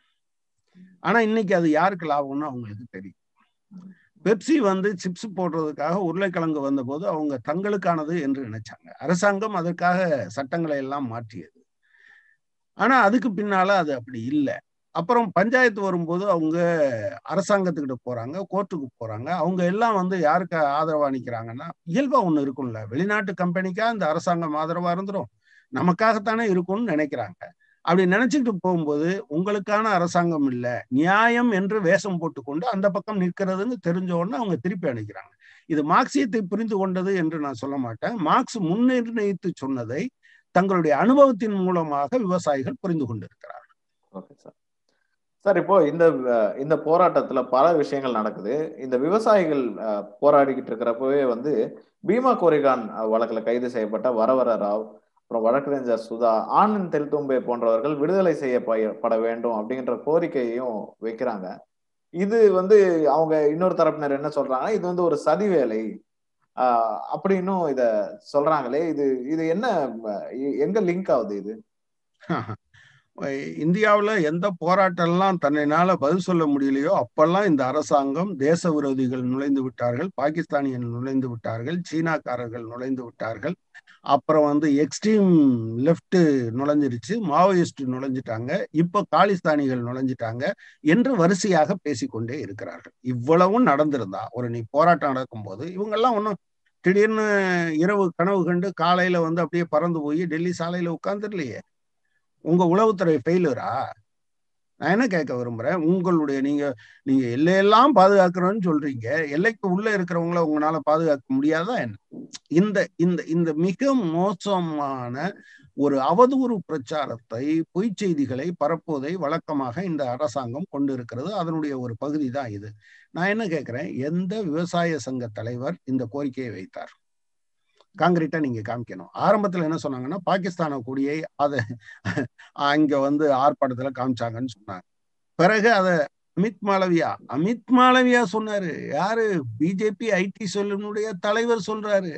ஆனா இன்னைக்கு அது யாருக்கு லாபம்னு அவங்களுக்கு தெரியும் பெப்சி வந்து சிப்ஸ் போடுறதுக்காக உருளைக்கிழங்கு வந்தபோது அவங்க தங்களுக்கானது என்று நினைச்சாங்க அரசாங்கம் அதற்காக சட்டங்களை எல்லாம் மாற்றியது ஆனா அதுக்கு பின்னால அது அப்படி இல்லை அப்புறம் பஞ்சாயத்து வரும்போது அவங்க அரசாங்கத்துக்கிட்ட போறாங்க கோர்ட்டுக்கு போறாங்க அவங்க எல்லாம் வந்து யாருக்கு ஆதரவா நிக்கிறாங்கன்னா இயல்பா ஒண்ணு இருக்கும்ல வெளிநாட்டு கம்பெனிக்கா இந்த அரசாங்கம் ஆதரவா இருந்துரும் நமக்காகத்தானே இருக்கும்னு நினைக்கிறாங்க அப்படி நினைச்சுக்கிட்டு போகும்போது உங்களுக்கான அரசாங்கம் இல்லை நியாயம் என்று வேஷம் போட்டுக்கொண்டு அந்த பக்கம் நிற்கிறதுன்னு தெரிஞ்ச உடனே அவங்க திருப்பி அனுக்கிறாங்க இது மார்க்சியத்தை புரிந்து கொண்டது என்று நான் சொல்ல மாட்டேன் மார்க்ஸ் முன்னிர்ணயித்து சொன்னதை தங்களுடைய அனுபவத்தின் மூலமாக விவசாயிகள் புரிந்து கொண்டிருக்கிறார்கள் ஓகே சார் சார் இப்போ இந்த இந்த போராட்டத்துல பல விஷயங்கள் நடக்குது இந்த விவசாயிகள் போராடிக்கிட்டு இருக்கிறப்பவே வந்து பீமா கோரிகான் வழக்குல கைது செய்யப்பட்ட வரவர ராவ் அப்புறம் வழக்கறிஞர் சுதா ஆனந்த் தெல்தும்பே போன்றவர்கள் விடுதலை செய்யப்பட வேண்டும் அப்படிங்கிற கோரிக்கையையும் வைக்கிறாங்க இது வந்து அவங்க இன்னொரு தரப்பினர் என்ன சொல்றாங்க இது வந்து ஒரு சதி வேலை ஆஹ் அப்படின்னும் இத சொல்றாங்களே இது இது என்ன எங்க லிங்க் ஆகுது இது இந்தியாவில் எந்த போராட்டம்லாம் தன்னைனால பதில் சொல்ல முடியலையோ அப்பெல்லாம் இந்த அரசாங்கம் தேச விரோதிகள் நுழைந்து விட்டார்கள் பாகிஸ்தானியர்கள் நுழைந்து விட்டார்கள் சீனாக்காரர்கள் நுழைந்து விட்டார்கள் அப்புறம் வந்து எக்ஸ்ட்ரீம் லெஃப்ட் நுழைஞ்சிருச்சு மாவோயிஸ்ட் நுழைஞ்சிட்டாங்க இப்போ காலிஸ்தானிகள் நுழைஞ்சிட்டாங்க என்று வரிசையாக பேசிக்கொண்டே இருக்கிறார்கள் இவ்வளவும் நடந்திருந்தா ஒரு நீ போராட்டம் நடக்கும்போது இவங்கெல்லாம் ஒன்றும் திடீர்னு இரவு கனவு கண்டு காலையில வந்து அப்படியே பறந்து போய் டெல்லி சாலையில உட்காந்துடலையே உங்க உளவுத்துறை ஃபெயிலரா நான் என்ன கேட்க விரும்புறேன் உங்களுடைய நீங்க நீங்க எல்லையெல்லாம் பாதுகாக்கிறோம்னு சொல்றீங்க எல்லைக்கு உள்ள இருக்கிறவங்கள உங்களால பாதுகாக்க முடியாதா என்ன இந்த இந்த இந்த மிக மோசமான ஒரு அவதூறு பிரச்சாரத்தை பொய் செய்திகளை பரப்புவதை வழக்கமாக இந்த அரசாங்கம் கொண்டு இருக்கிறது அதனுடைய ஒரு பகுதி தான் இது நான் என்ன கேட்கிறேன் எந்த விவசாய சங்க தலைவர் இந்த கோரிக்கையை வைத்தார் காங்கிரீட்டா நீங்க காமிக்கணும் ஆரம்பத்துல என்ன சொன்னாங்கன்னா பாகிஸ்தான கொடியை அதை அங்க வந்து ஆர்ப்பாட்டத்துல காமிச்சாங்கன்னு சொன்னாங்க பிறகு அத அமித் மாளவியா அமித் மாளவியா சொன்னாரு யாரு பிஜேபி ஐடி சொல்லினுடைய தலைவர் சொல்றாரு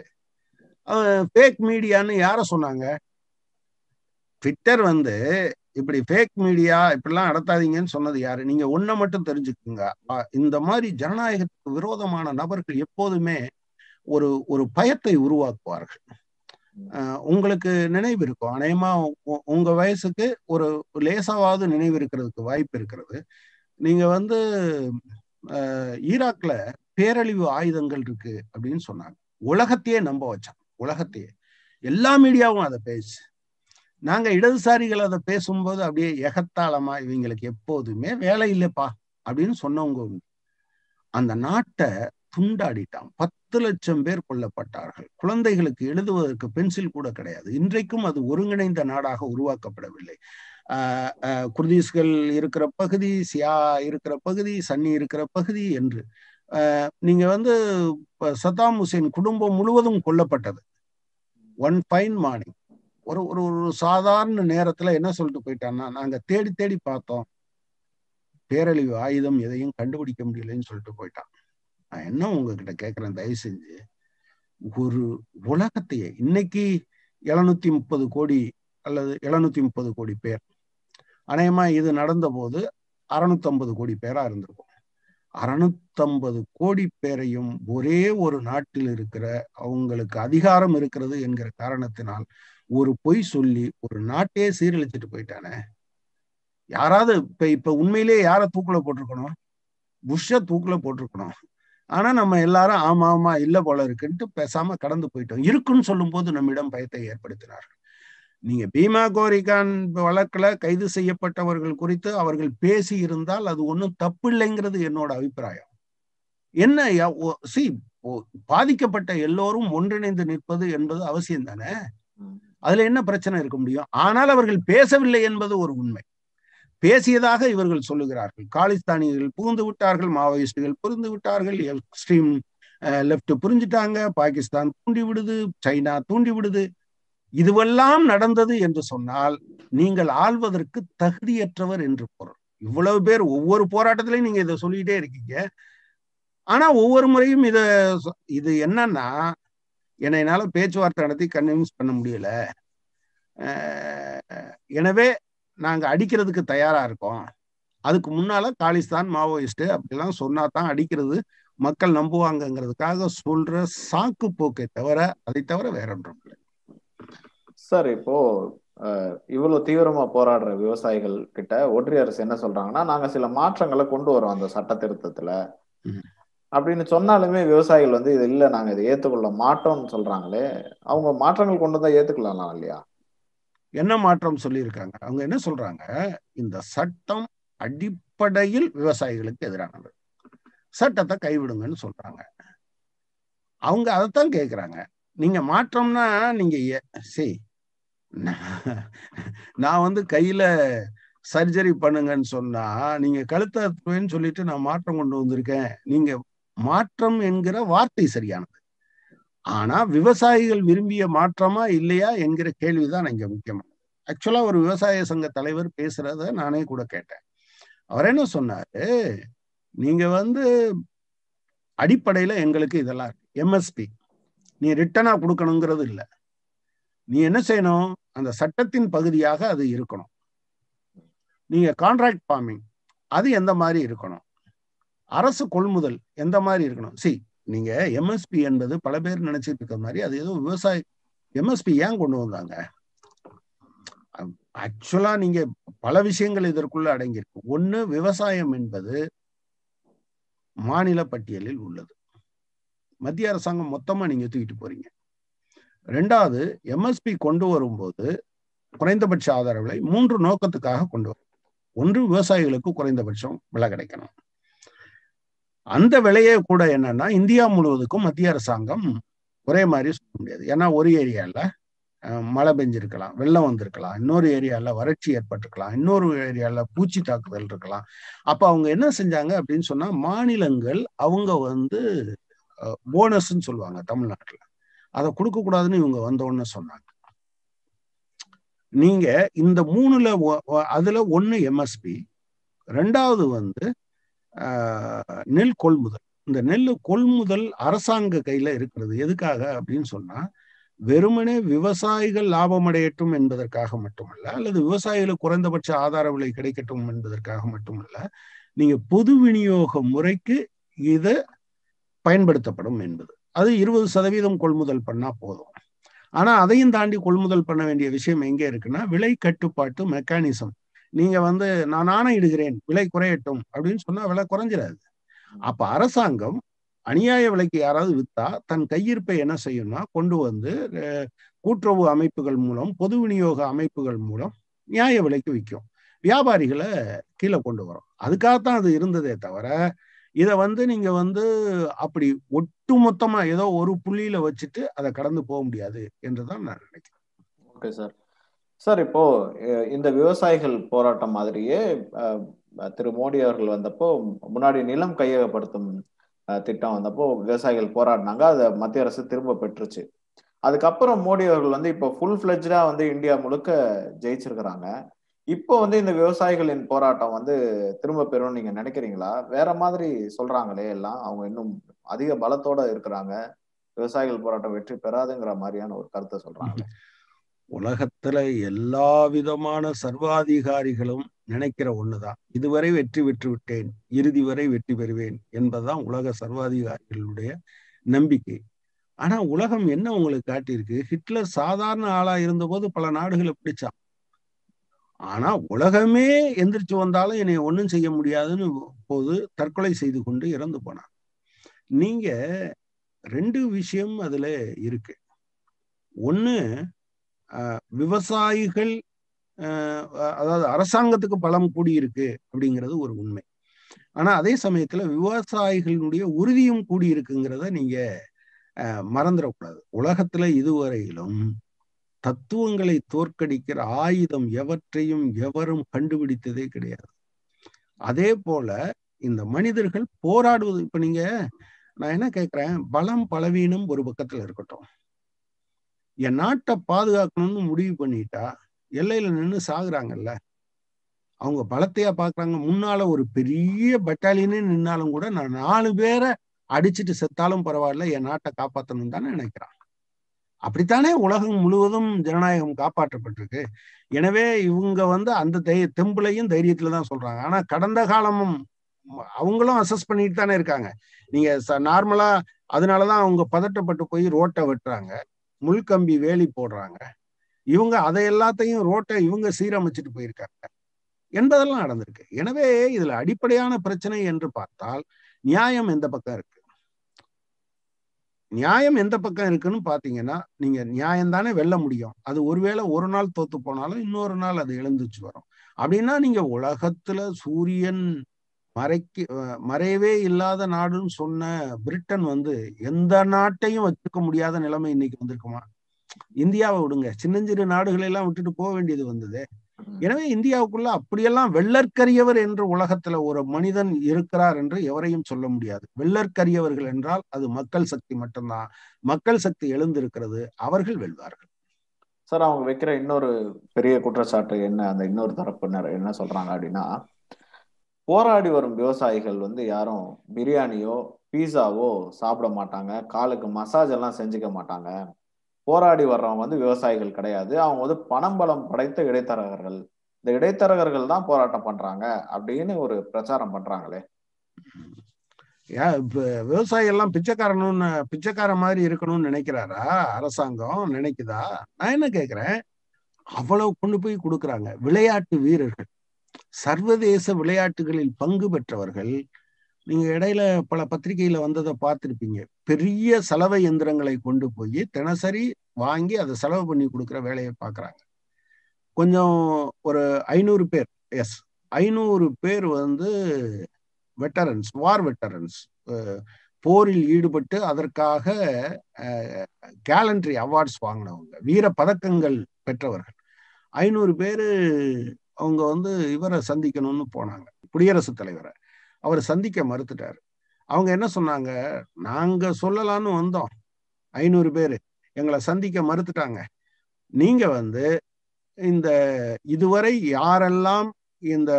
ஃபேக் மீடியான்னு யார சொன்னாங்க ட்விட்டர் வந்து இப்படி ஃபேக் மீடியா இப்படிலாம் நடத்தாதீங்கன்னு சொன்னது யாரு நீங்க ஒன்ன மட்டும் தெரிஞ்சுக்குங்க இந்த மாதிரி ஜனநாயகத்துக்கு விரோதமான நபர்கள் எப்போதுமே ஒரு ஒரு பயத்தை உருவாக்குவார்கள் உங்களுக்கு நினைவு இருக்கும் அநேகமா உங்க வயசுக்கு ஒரு லேசாவது நினைவு இருக்கிறதுக்கு வாய்ப்பு இருக்கிறது நீங்க வந்து ஈராக்ல பேரழிவு ஆயுதங்கள் இருக்கு அப்படின்னு சொன்னாங்க உலகத்தையே நம்ப வச்சாங்க உலகத்தையே எல்லா மீடியாவும் அதை பேசு நாங்க இடதுசாரிகள் அதை பேசும்போது அப்படியே எகத்தாளமா இவங்களுக்கு எப்போதுமே வேலை இல்லைப்பா அப்படின்னு சொன்னவங்க உண்டு அந்த நாட்டை துண்டாடிட்டான் பத்து லட்சம் பேர் கொல்லப்பட்டார்கள் குழந்தைகளுக்கு எழுதுவதற்கு பென்சில் கூட கிடையாது இன்றைக்கும் அது ஒருங்கிணைந்த நாடாக உருவாக்கப்படவில்லை குர்தீஸ்கள் இருக்கிற பகுதி சியா இருக்கிற பகுதி சன்னி இருக்கிற பகுதி என்று நீங்க வந்து சதாம் ஹுசேன் குடும்பம் முழுவதும் கொல்லப்பட்டது ஒன் ஃபைன் மார்னிங் ஒரு ஒரு ஒரு சாதாரண நேரத்துல என்ன சொல்லிட்டு போயிட்டான்னா நாங்க தேடி தேடி பார்த்தோம் பேரழிவு ஆயுதம் எதையும் கண்டுபிடிக்க முடியலன்னு சொல்லிட்டு போயிட்டான் நான் என்ன உங்ககிட்ட கேட்கிறேன் தயவு செஞ்சு ஒரு உலகத்தையே இன்னைக்கு எழுநூத்தி முப்பது கோடி அல்லது எழுநூத்தி முப்பது கோடி பேர் அநேகமா இது நடந்த போது அறுநூத்தம்பது கோடி பேரா இருந்திருக்கும் அறுநூத்தம்பது கோடி பேரையும் ஒரே ஒரு நாட்டில் இருக்கிற அவங்களுக்கு அதிகாரம் இருக்கிறது என்கிற காரணத்தினால் ஒரு பொய் சொல்லி ஒரு நாட்டையே சீரழிச்சிட்டு போயிட்டானே யாராவது இப்ப இப்ப உண்மையிலேயே யார தூக்குல போட்டிருக்கணும் புஷ்ஷ தூக்குல போட்டிருக்கணும் ஆனா நம்ம எல்லாரும் ஆமா ஆமா இல்ல போல இருக்குன்ட்டு பேசாம கடந்து போயிட்டோம் இருக்குன்னு சொல்லும் போது நம்மிடம் பயத்தை ஏற்படுத்தினார்கள் நீங்க பீமா கோரிகான் வழக்குல கைது செய்யப்பட்டவர்கள் குறித்து அவர்கள் பேசி இருந்தால் அது ஒன்றும் தப்பு இல்லைங்கிறது என்னோட அபிப்பிராயம் என்ன சி பாதிக்கப்பட்ட எல்லோரும் ஒன்றிணைந்து நிற்பது என்பது அவசியம் தானே அதுல என்ன பிரச்சனை இருக்க முடியும் ஆனால் அவர்கள் பேசவில்லை என்பது ஒரு உண்மை பேசியதாக இவர்கள் சொல்லுகிறார்கள் காலிஸ்தானிகள் புகுந்து விட்டார்கள் மாவோயிஸ்டுகள் புரிந்து விட்டார்கள் எக்ஸ்ட்ரீம் லெப்ட் புரிஞ்சுட்டாங்க பாகிஸ்தான் தூண்டி விடுது சைனா தூண்டி விடுது இதுவெல்லாம் நடந்தது என்று சொன்னால் நீங்கள் ஆள்வதற்கு தகுதியற்றவர் என்று பொருள் இவ்வளவு பேர் ஒவ்வொரு போராட்டத்திலையும் நீங்க இதை சொல்லிட்டே இருக்கீங்க ஆனா ஒவ்வொரு முறையும் இத இது என்னன்னா என்னை என்னால பேச்சுவார்த்தை நடத்தி கன்வின்ஸ் பண்ண முடியல எனவே நாங்க அடிக்கிறதுக்கு தயாரா இருக்கோம் அதுக்கு முன்னால காலிஸ்தான் மாவோயிஸ்ட் அப்படிலாம் சொன்னா தான் அடிக்கிறது மக்கள் நம்புவாங்கங்கிறதுக்காக சொல்ற சாக்கு போக்கை தவிர அதை தவிர வேற ஒன்றும் இல்லை சார் இப்போ இவ்வளவு தீவிரமா போராடுற விவசாயிகள் கிட்ட ஒன்றிய அரசு என்ன சொல்றாங்கன்னா நாங்க சில மாற்றங்களை கொண்டு வரோம் அந்த சட்ட திருத்தத்துல அப்படின்னு சொன்னாலுமே விவசாயிகள் வந்து இது இல்ல நாங்க இதை ஏத்துக்கொள்ள மாட்டோம்னு சொல்றாங்களே அவங்க மாற்றங்கள் கொண்டு தான் ஏத்துக்கலாம் இல்லையா என்ன மாற்றம் சொல்லியிருக்காங்க அவங்க என்ன சொல்றாங்க இந்த சட்டம் அடிப்படையில் விவசாயிகளுக்கு எதிரானது சட்டத்தை கைவிடுங்கன்னு சொல்றாங்க அவங்க அதைத்தான் கேட்குறாங்க நீங்க மாற்றம்னா நீங்க சரி நான் வந்து கையில சர்ஜரி பண்ணுங்கன்னு சொன்னா நீங்க கழுத்தத்துவேன்னு சொல்லிட்டு நான் மாற்றம் கொண்டு வந்திருக்கேன் நீங்க மாற்றம் என்கிற வார்த்தை சரியானது ஆனா விவசாயிகள் விரும்பிய மாற்றமா இல்லையா என்கிற கேள்விதான் இங்க முக்கியமானது ஆக்சுவலா ஒரு விவசாய சங்க தலைவர் பேசுறத நானே கூட கேட்டேன் அவர் என்ன சொன்னாரு நீங்க வந்து அடிப்படையில எங்களுக்கு இதெல்லாம் இருக்கு எம்எஸ்பி நீ ரிட்டனா கொடுக்கணுங்கிறது இல்லை நீ என்ன செய்யணும் அந்த சட்டத்தின் பகுதியாக அது இருக்கணும் நீங்க கான்ட்ராக்ட் ஃபார்மிங் அது எந்த மாதிரி இருக்கணும் அரசு கொள்முதல் எந்த மாதிரி இருக்கணும் சி நீங்க எம்எஸ்பி என்பது பல பேர் நினைச்சிட்டு இருக்க மாதிரி அது ஏதோ விவசாய எம்எஸ்பி ஏன் கொண்டு வந்தாங்க ஆக்சுவலா நீங்க பல விஷயங்கள் இதற்குள்ள அடங்கியிருக்கு ஒண்ணு விவசாயம் என்பது மாநில பட்டியலில் உள்ளது மத்திய அரசாங்கம் மொத்தமா நீங்க தூக்கிட்டு போறீங்க ரெண்டாவது எம்எஸ்பி கொண்டு வரும்போது குறைந்தபட்ச ஆதார விலை மூன்று நோக்கத்துக்காக கொண்டு வரும் ஒன்று விவசாயிகளுக்கு குறைந்தபட்சம் விலை கிடைக்கணும் அந்த விலையே கூட என்னன்னா இந்தியா முழுவதுக்கும் மத்திய அரசாங்கம் ஒரே மாதிரி சொல்ல முடியாது ஏன்னா ஒரு ஏரியால மழை பெஞ்சிருக்கலாம் வெள்ளம் வந்திருக்கலாம் இன்னொரு ஏரியால வறட்சி ஏற்பட்டிருக்கலாம் இன்னொரு ஏரியால பூச்சி தாக்குதல் இருக்கலாம் அப்ப அவங்க என்ன செஞ்சாங்க அப்படின்னு சொன்னா மாநிலங்கள் அவங்க வந்து போனஸ்ன்னு சொல்லுவாங்க தமிழ்நாட்டுல அதை கொடுக்க கூடாதுன்னு இவங்க வந்தோன்னு சொன்னாங்க நீங்க இந்த மூணுல அதுல ஒண்ணு எம்எஸ்பி ரெண்டாவது வந்து நெல் கொள்முதல் இந்த நெல் கொள்முதல் அரசாங்க கையில இருக்கிறது எதுக்காக அப்படின்னு சொன்னா வெறுமனே விவசாயிகள் லாபம் அடையட்டும் என்பதற்காக மட்டுமல்ல அல்லது விவசாயிகளுக்கு குறைந்தபட்ச ஆதார விலை கிடைக்கட்டும் என்பதற்காக மட்டுமல்ல நீங்க பொது விநியோக முறைக்கு இது பயன்படுத்தப்படும் என்பது அது இருபது சதவீதம் கொள்முதல் பண்ணா போதும் ஆனா அதையும் தாண்டி கொள்முதல் பண்ண வேண்டிய விஷயம் எங்க இருக்குன்னா விலை கட்டுப்பாட்டு மெக்கானிசம் நீங்க வந்து நான் ஆணையிடுகிறேன் விலை குறையட்டும் அப்படின்னு சொன்னா விலை குறைஞ்சிடாது அப்ப அரசாங்கம் அநியாய விலைக்கு யாராவது வித்தா தன் கையிருப்பை என்ன செய்யும்னா கொண்டு வந்து கூட்டுறவு அமைப்புகள் மூலம் பொது விநியோக அமைப்புகள் மூலம் நியாய விலைக்கு விற்கும் வியாபாரிகளை கீழே கொண்டு வரும் அதுக்காகத்தான் அது இருந்ததே தவிர இதை வந்து நீங்க வந்து அப்படி ஒட்டு மொத்தமா ஏதோ ஒரு புள்ளியில வச்சுட்டு அதை கடந்து போக முடியாது என்றுதான் நான் நினைக்கிறேன் ஓகே சார் சார் இப்போ இந்த விவசாயிகள் போராட்டம் மாதிரியே திரு மோடி அவர்கள் வந்தப்போ முன்னாடி நிலம் கையகப்படுத்தும் திட்டம் வந்தப்போ விவசாயிகள் போராடினாங்க அதை மத்திய அரசு திரும்ப பெற்றுச்சு அதுக்கப்புறம் மோடி அவர்கள் வந்து இப்போ ஃபுல் ஃபிளெஜ்டா வந்து இந்தியா முழுக்க ஜெயிச்சிருக்கிறாங்க இப்போ வந்து இந்த விவசாயிகளின் போராட்டம் வந்து திரும்ப பெறும் நீங்க நினைக்கிறீங்களா வேற மாதிரி சொல்றாங்களே எல்லாம் அவங்க இன்னும் அதிக பலத்தோட இருக்கிறாங்க விவசாயிகள் போராட்டம் வெற்றி பெறாதுங்கிற மாதிரியான ஒரு கருத்தை சொல்றாங்க உலகத்துல எல்லா விதமான சர்வாதிகாரிகளும் நினைக்கிற ஒண்ணுதான் இதுவரை வெற்றி பெற்று விட்டேன் இறுதி வரை வெற்றி பெறுவேன் என்பதுதான் உலக சர்வாதிகாரிகளுடைய நம்பிக்கை ஆனா உலகம் என்ன உங்களுக்கு காட்டியிருக்கு ஹிட்லர் சாதாரண ஆளா இருந்தபோது பல நாடுகளை பிடிச்சான் ஆனா உலகமே எந்திரிச்சு வந்தாலும் என்னை ஒண்ணும் செய்ய முடியாதுன்னு போது தற்கொலை செய்து கொண்டு இறந்து போனான் நீங்க ரெண்டு விஷயம் அதுல இருக்கு ஒண்ணு விவசாயிகள் அதாவது அரசாங்கத்துக்கு பலம் கூடியிருக்கு அப்படிங்கிறது ஒரு உண்மை ஆனா அதே சமயத்துல விவசாயிகளுடைய உறுதியும் கூடியிருக்குங்கிறத நீங்க மறந்துடக்கூடாது உலகத்துல இதுவரையிலும் தத்துவங்களை தோற்கடிக்கிற ஆயுதம் எவற்றையும் எவரும் கண்டுபிடித்ததே கிடையாது அதே போல இந்த மனிதர்கள் போராடுவது இப்ப நீங்க நான் என்ன கேட்கிறேன் பலம் பலவீனம் ஒரு பக்கத்துல இருக்கட்டும் என் நாட்டை பாதுகாக்கணும்னு முடிவு பண்ணிட்டா எல்லையில நின்று சாகுறாங்கல்ல அவங்க பலத்தையா பாக்குறாங்க முன்னால ஒரு பெரிய பட்டாலியனே நின்னாலும் கூட நான் நாலு பேரை அடிச்சுட்டு செத்தாலும் பரவாயில்ல என் நாட்டை காப்பாற்றணும் தானே நினைக்கிறான் அப்படித்தானே உலகம் முழுவதும் ஜனநாயகம் காப்பாற்றப்பட்டிருக்கு எனவே இவங்க வந்து அந்த தை தெம்புலையும் தைரியத்துல தான் சொல்றாங்க ஆனா கடந்த காலமும் அவங்களும் அசஸ் பண்ணிட்டு தானே இருக்காங்க நீங்க நார்மலா அதனாலதான் அவங்க பதட்டப்பட்டு போய் ரோட்டை வெட்டுறாங்க முள்கம்பி வேலி போடுறாங்க இவங்க அதை எல்லாத்தையும் ரோட்டை இவங்க சீரமைச்சிட்டு போயிருக்காங்க என்பதெல்லாம் நடந்திருக்கு எனவே இதுல அடிப்படையான பிரச்சனை என்று பார்த்தால் நியாயம் எந்த பக்கம் இருக்கு நியாயம் எந்த பக்கம் இருக்குன்னு பாத்தீங்கன்னா நீங்க நியாயம் தானே வெல்ல முடியும் அது ஒருவேளை ஒரு நாள் தோத்து போனாலும் இன்னொரு நாள் அது எழுந்துச்சு வரும் அப்படின்னா நீங்க உலகத்துல சூரியன் மறைக்கு மறையவே இல்லாத நாடுன்னு சொன்ன பிரிட்டன் வந்து எந்த நாட்டையும் வச்சுக்க முடியாத நிலைமை இன்னைக்கு வந்திருக்குமா இந்தியாவை விடுங்க சின்னஞ்சிறு நாடுகளை எல்லாம் விட்டுட்டு போக வேண்டியது வந்தது எனவே இந்தியாவுக்குள்ள அப்படியெல்லாம் வெள்ளற்கரியவர் என்று உலகத்துல ஒரு மனிதன் இருக்கிறார் என்று எவரையும் சொல்ல முடியாது வெள்ளற்கரியவர்கள் என்றால் அது மக்கள் சக்தி மட்டும்தான் மக்கள் சக்தி எழுந்திருக்கிறது அவர்கள் வெல்வார்கள் சார் அவங்க வைக்கிற இன்னொரு பெரிய குற்றச்சாட்டு என்ன அந்த இன்னொரு தரப்பினர் என்ன சொல்றாங்க அப்படின்னா போராடி வரும் விவசாயிகள் வந்து யாரும் பிரியாணியோ பீஸாவோ சாப்பிட மாட்டாங்க காலுக்கு மசாஜ் எல்லாம் செஞ்சுக்க மாட்டாங்க போராடி வர்றவங்க வந்து விவசாயிகள் கிடையாது அவங்க வந்து பணம் பலம் படைத்த இடைத்தரகர்கள் இந்த இடைத்தரகர்கள் தான் போராட்டம் பண்றாங்க அப்படின்னு ஒரு பிரச்சாரம் பண்றாங்களே ஏன் இப்ப விவசாயி எல்லாம் பிச்சைக்காரனும் பிச்சைக்கார மாதிரி இருக்கணும்னு நினைக்கிறாரா அரசாங்கம் நினைக்குதா நான் என்ன கேக்குறேன் அவ்வளவு கொண்டு போய் கொடுக்குறாங்க விளையாட்டு வீரர்கள் சர்வதேச விளையாட்டுகளில் பங்கு பெற்றவர்கள் நீங்க இடையில பல பத்திரிகையில வந்ததை பார்த்துருப்பீங்க பெரிய சலவை எந்திரங்களை கொண்டு போய் தினசரி வாங்கி அதை செலவு பண்ணி கொடுக்குற வேலையை பார்க்குறாங்க கொஞ்சம் ஒரு ஐநூறு பேர் எஸ் ஐநூறு பேர் வந்து வெட்டரன்ஸ் வார் வெட்டரன்ஸ் போரில் ஈடுபட்டு அதற்காக கேலண்ட்ரி அவார்ட்ஸ் வாங்கினவங்க வீர பதக்கங்கள் பெற்றவர்கள் ஐநூறு பேர் அவங்க வந்து இவரை சந்திக்கணும்னு போனாங்க குடியரசுத் தலைவரை அவர் சந்திக்க மறுத்துட்டாரு அவங்க என்ன சொன்னாங்க நாங்க சொல்லலான்னு வந்தோம் ஐநூறு பேர் எங்களை சந்திக்க மறுத்துட்டாங்க நீங்க வந்து இந்த இதுவரை யாரெல்லாம் இந்த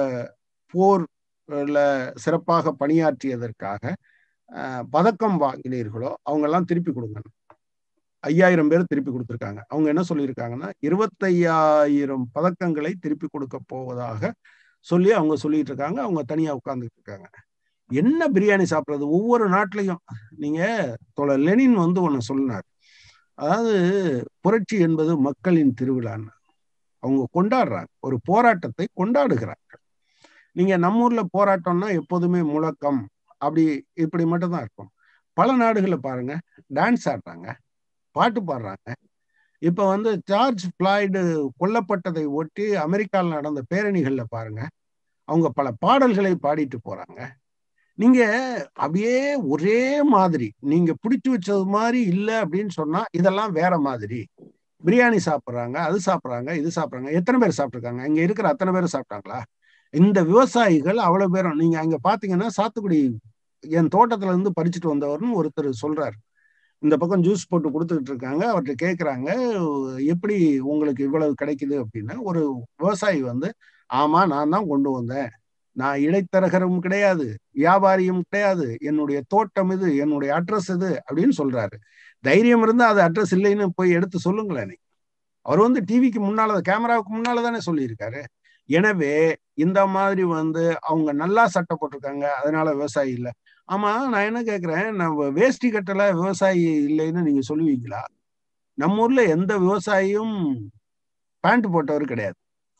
போர்ல சிறப்பாக பணியாற்றியதற்காக பதக்கம் வாங்கினீர்களோ அவங்க எல்லாம் திருப்பி கொடுங்க ஐயாயிரம் பேர் திருப்பி கொடுத்துருக்காங்க அவங்க என்ன சொல்லியிருக்காங்கன்னா இருபத்தையாயிரம் பதக்கங்களை திருப்பி கொடுக்க போவதாக சொல்லி அவங்க சொல்லிட்டு இருக்காங்க அவங்க தனியா உட்கார்ந்துட்டு இருக்காங்க என்ன பிரியாணி சாப்பிட்றது ஒவ்வொரு நாட்டிலையும் நீங்க தொலை லெனின் வந்து ஒன்னு சொன்னார் அதாவது புரட்சி என்பது மக்களின் திருவிழான்னு அவங்க கொண்டாடுறாங்க ஒரு போராட்டத்தை கொண்டாடுகிறார்கள் நீங்க நம்ம ஊர்ல போராட்டம்னா எப்போதுமே முழக்கம் அப்படி இப்படி மட்டும் தான் இருக்கும் பல நாடுகளில் பாருங்க டான்ஸ் ஆடுறாங்க பாட்டு பாடுறாங்க இப்ப வந்து ஜார்ஜ் பிளாய்டு கொல்லப்பட்டதை ஒட்டி அமெரிக்காவில் நடந்த பேரணிகள்ல பாருங்க அவங்க பல பாடல்களை பாடிட்டு போறாங்க நீங்க அப்படியே ஒரே மாதிரி நீங்க பிடிச்சு வச்சது மாதிரி இல்லை அப்படின்னு சொன்னா இதெல்லாம் வேற மாதிரி பிரியாணி சாப்பிட்றாங்க அது சாப்பிட்றாங்க இது சாப்பிட்றாங்க எத்தனை பேர் சாப்பிட்ருக்காங்க இங்க இருக்கிற அத்தனை பேர் சாப்பிட்டாங்களா இந்த விவசாயிகள் அவ்வளவு பேரும் நீங்க அங்க பாத்தீங்கன்னா சாத்துக்குடி என் தோட்டத்துல இருந்து பறிச்சுட்டு வந்தவர்னு ஒருத்தர் சொல்றாரு இந்த பக்கம் ஜூஸ் போட்டு கொடுத்துக்கிட்டு இருக்காங்க அவர்கிட்ட கேட்குறாங்க எப்படி உங்களுக்கு இவ்வளவு கிடைக்குது அப்படின்னா ஒரு விவசாயி வந்து ஆமா நான் தான் கொண்டு வந்தேன் நான் இடைத்தரகரும் கிடையாது வியாபாரியும் கிடையாது என்னுடைய தோட்டம் இது என்னுடைய அட்ரஸ் இது அப்படின்னு சொல்றாரு தைரியம் இருந்தா அது அட்ரஸ் இல்லைன்னு போய் எடுத்து சொல்லுங்களேன் அவர் வந்து டிவிக்கு முன்னால கேமராவுக்கு முன்னால தானே சொல்லியிருக்காரு எனவே இந்த மாதிரி வந்து அவங்க நல்லா சட்டம் போட்டிருக்காங்க அதனால விவசாயி இல்லை ஆமா நான் என்ன கேக்குறேன் நம்ம வேஷ்டி கட்டல விவசாயி இல்லைன்னு நீங்க சொல்லுவீங்களா நம்ம ஊர்ல எந்த விவசாயியும் பேண்ட் போட்டவர் கிடையாது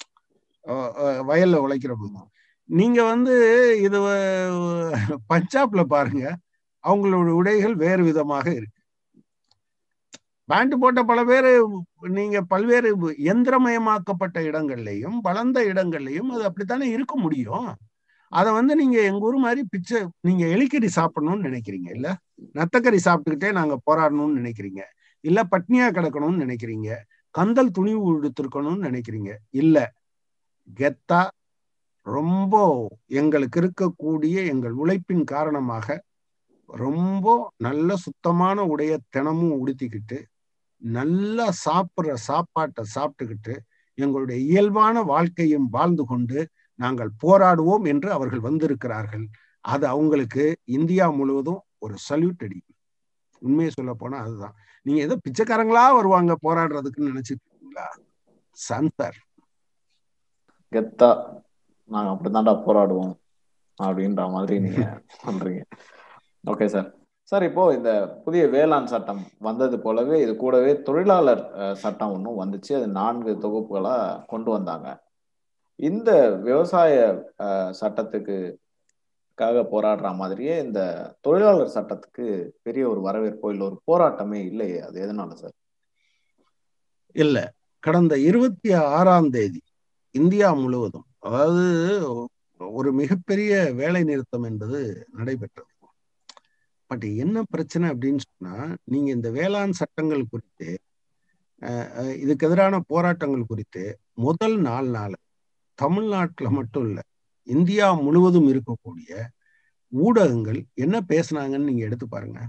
வயல்ல உழைக்கிறவங்க நீங்க வந்து இது பஞ்சாப்ல பாருங்க அவங்களோட உடைகள் வேறு விதமாக இருக்கு பேண்ட் போட்ட பல பேர் நீங்க பல்வேறு எந்திரமயமாக்கப்பட்ட இடங்கள்லையும் வளர்ந்த இடங்கள்லையும் அது அப்படித்தானே இருக்க முடியும் அதை வந்து நீங்க எங்க ஊர் மாதிரி பிச்சை நீங்க எலிக்கறி சாப்பிடணும்னு நினைக்கிறீங்க இல்ல நத்தக்கறி சாப்பிட்டுக்கிட்டே நாங்க போராடணும்னு நினைக்கிறீங்க இல்ல பட்னியா கிடக்கணும்னு நினைக்கிறீங்க கந்தல் துணிவு உடுத்திருக்கணும்னு நினைக்கிறீங்க இல்ல கெத்தா ரொம்ப எங்களுக்கு இருக்கக்கூடிய எங்கள் உழைப்பின் காரணமாக ரொம்ப நல்ல சுத்தமான உடைய தினமும் உடுத்திக்கிட்டு நல்லா சாப்பிட்ற சாப்பாட்டை சாப்பிட்டுக்கிட்டு எங்களுடைய இயல்பான வாழ்க்கையும் வாழ்ந்து கொண்டு நாங்கள் போராடுவோம் என்று அவர்கள் வந்திருக்கிறார்கள் அது அவங்களுக்கு இந்தியா முழுவதும் ஒரு சல்யூட் அடி உண்மையை சொல்ல போனா அதுதான் நீங்க ஏதோ பிச்சைக்காரங்களா வருவாங்க போராடுறதுக்குன்னு நினைச்சிட்டு இருக்கீங்களா சன்சர் கெத்தா நாங்க அப்படித்தான்டா போராடுவோம் அப்படின்ற மாதிரி நீங்க பண்றீங்க ஓகே சார் சார் இப்போ இந்த புதிய வேளாண் சட்டம் வந்தது போலவே இது கூடவே தொழிலாளர் சட்டம் ஒன்றும் வந்துச்சு அது நான்கு தொகுப்புகளா கொண்டு வந்தாங்க இந்த விவசாய சட்டத்துக்கு காக போராடுற மாதிரியே இந்த தொழிலாளர் சட்டத்துக்கு பெரிய ஒரு வரவேற்போ இல்லை ஒரு போராட்டமே இல்லையே அது எதனால சார் இல்ல கடந்த இருபத்தி ஆறாம் தேதி இந்தியா முழுவதும் அதாவது ஒரு மிகப்பெரிய வேலை நிறுத்தம் என்பது நடைபெற்றது பட் என்ன பிரச்சனை அப்படின்னு சொன்னா நீங்க இந்த வேளாண் சட்டங்கள் குறித்து இதுக்கு எதிரான போராட்டங்கள் குறித்து முதல் நாலு நாள் தமிழ்நாட்டில் மட்டும் இல்லை இந்தியா முழுவதும் இருக்கக்கூடிய ஊடகங்கள் என்ன பேசுனாங்கன்னு நீங்க எடுத்து பாருங்க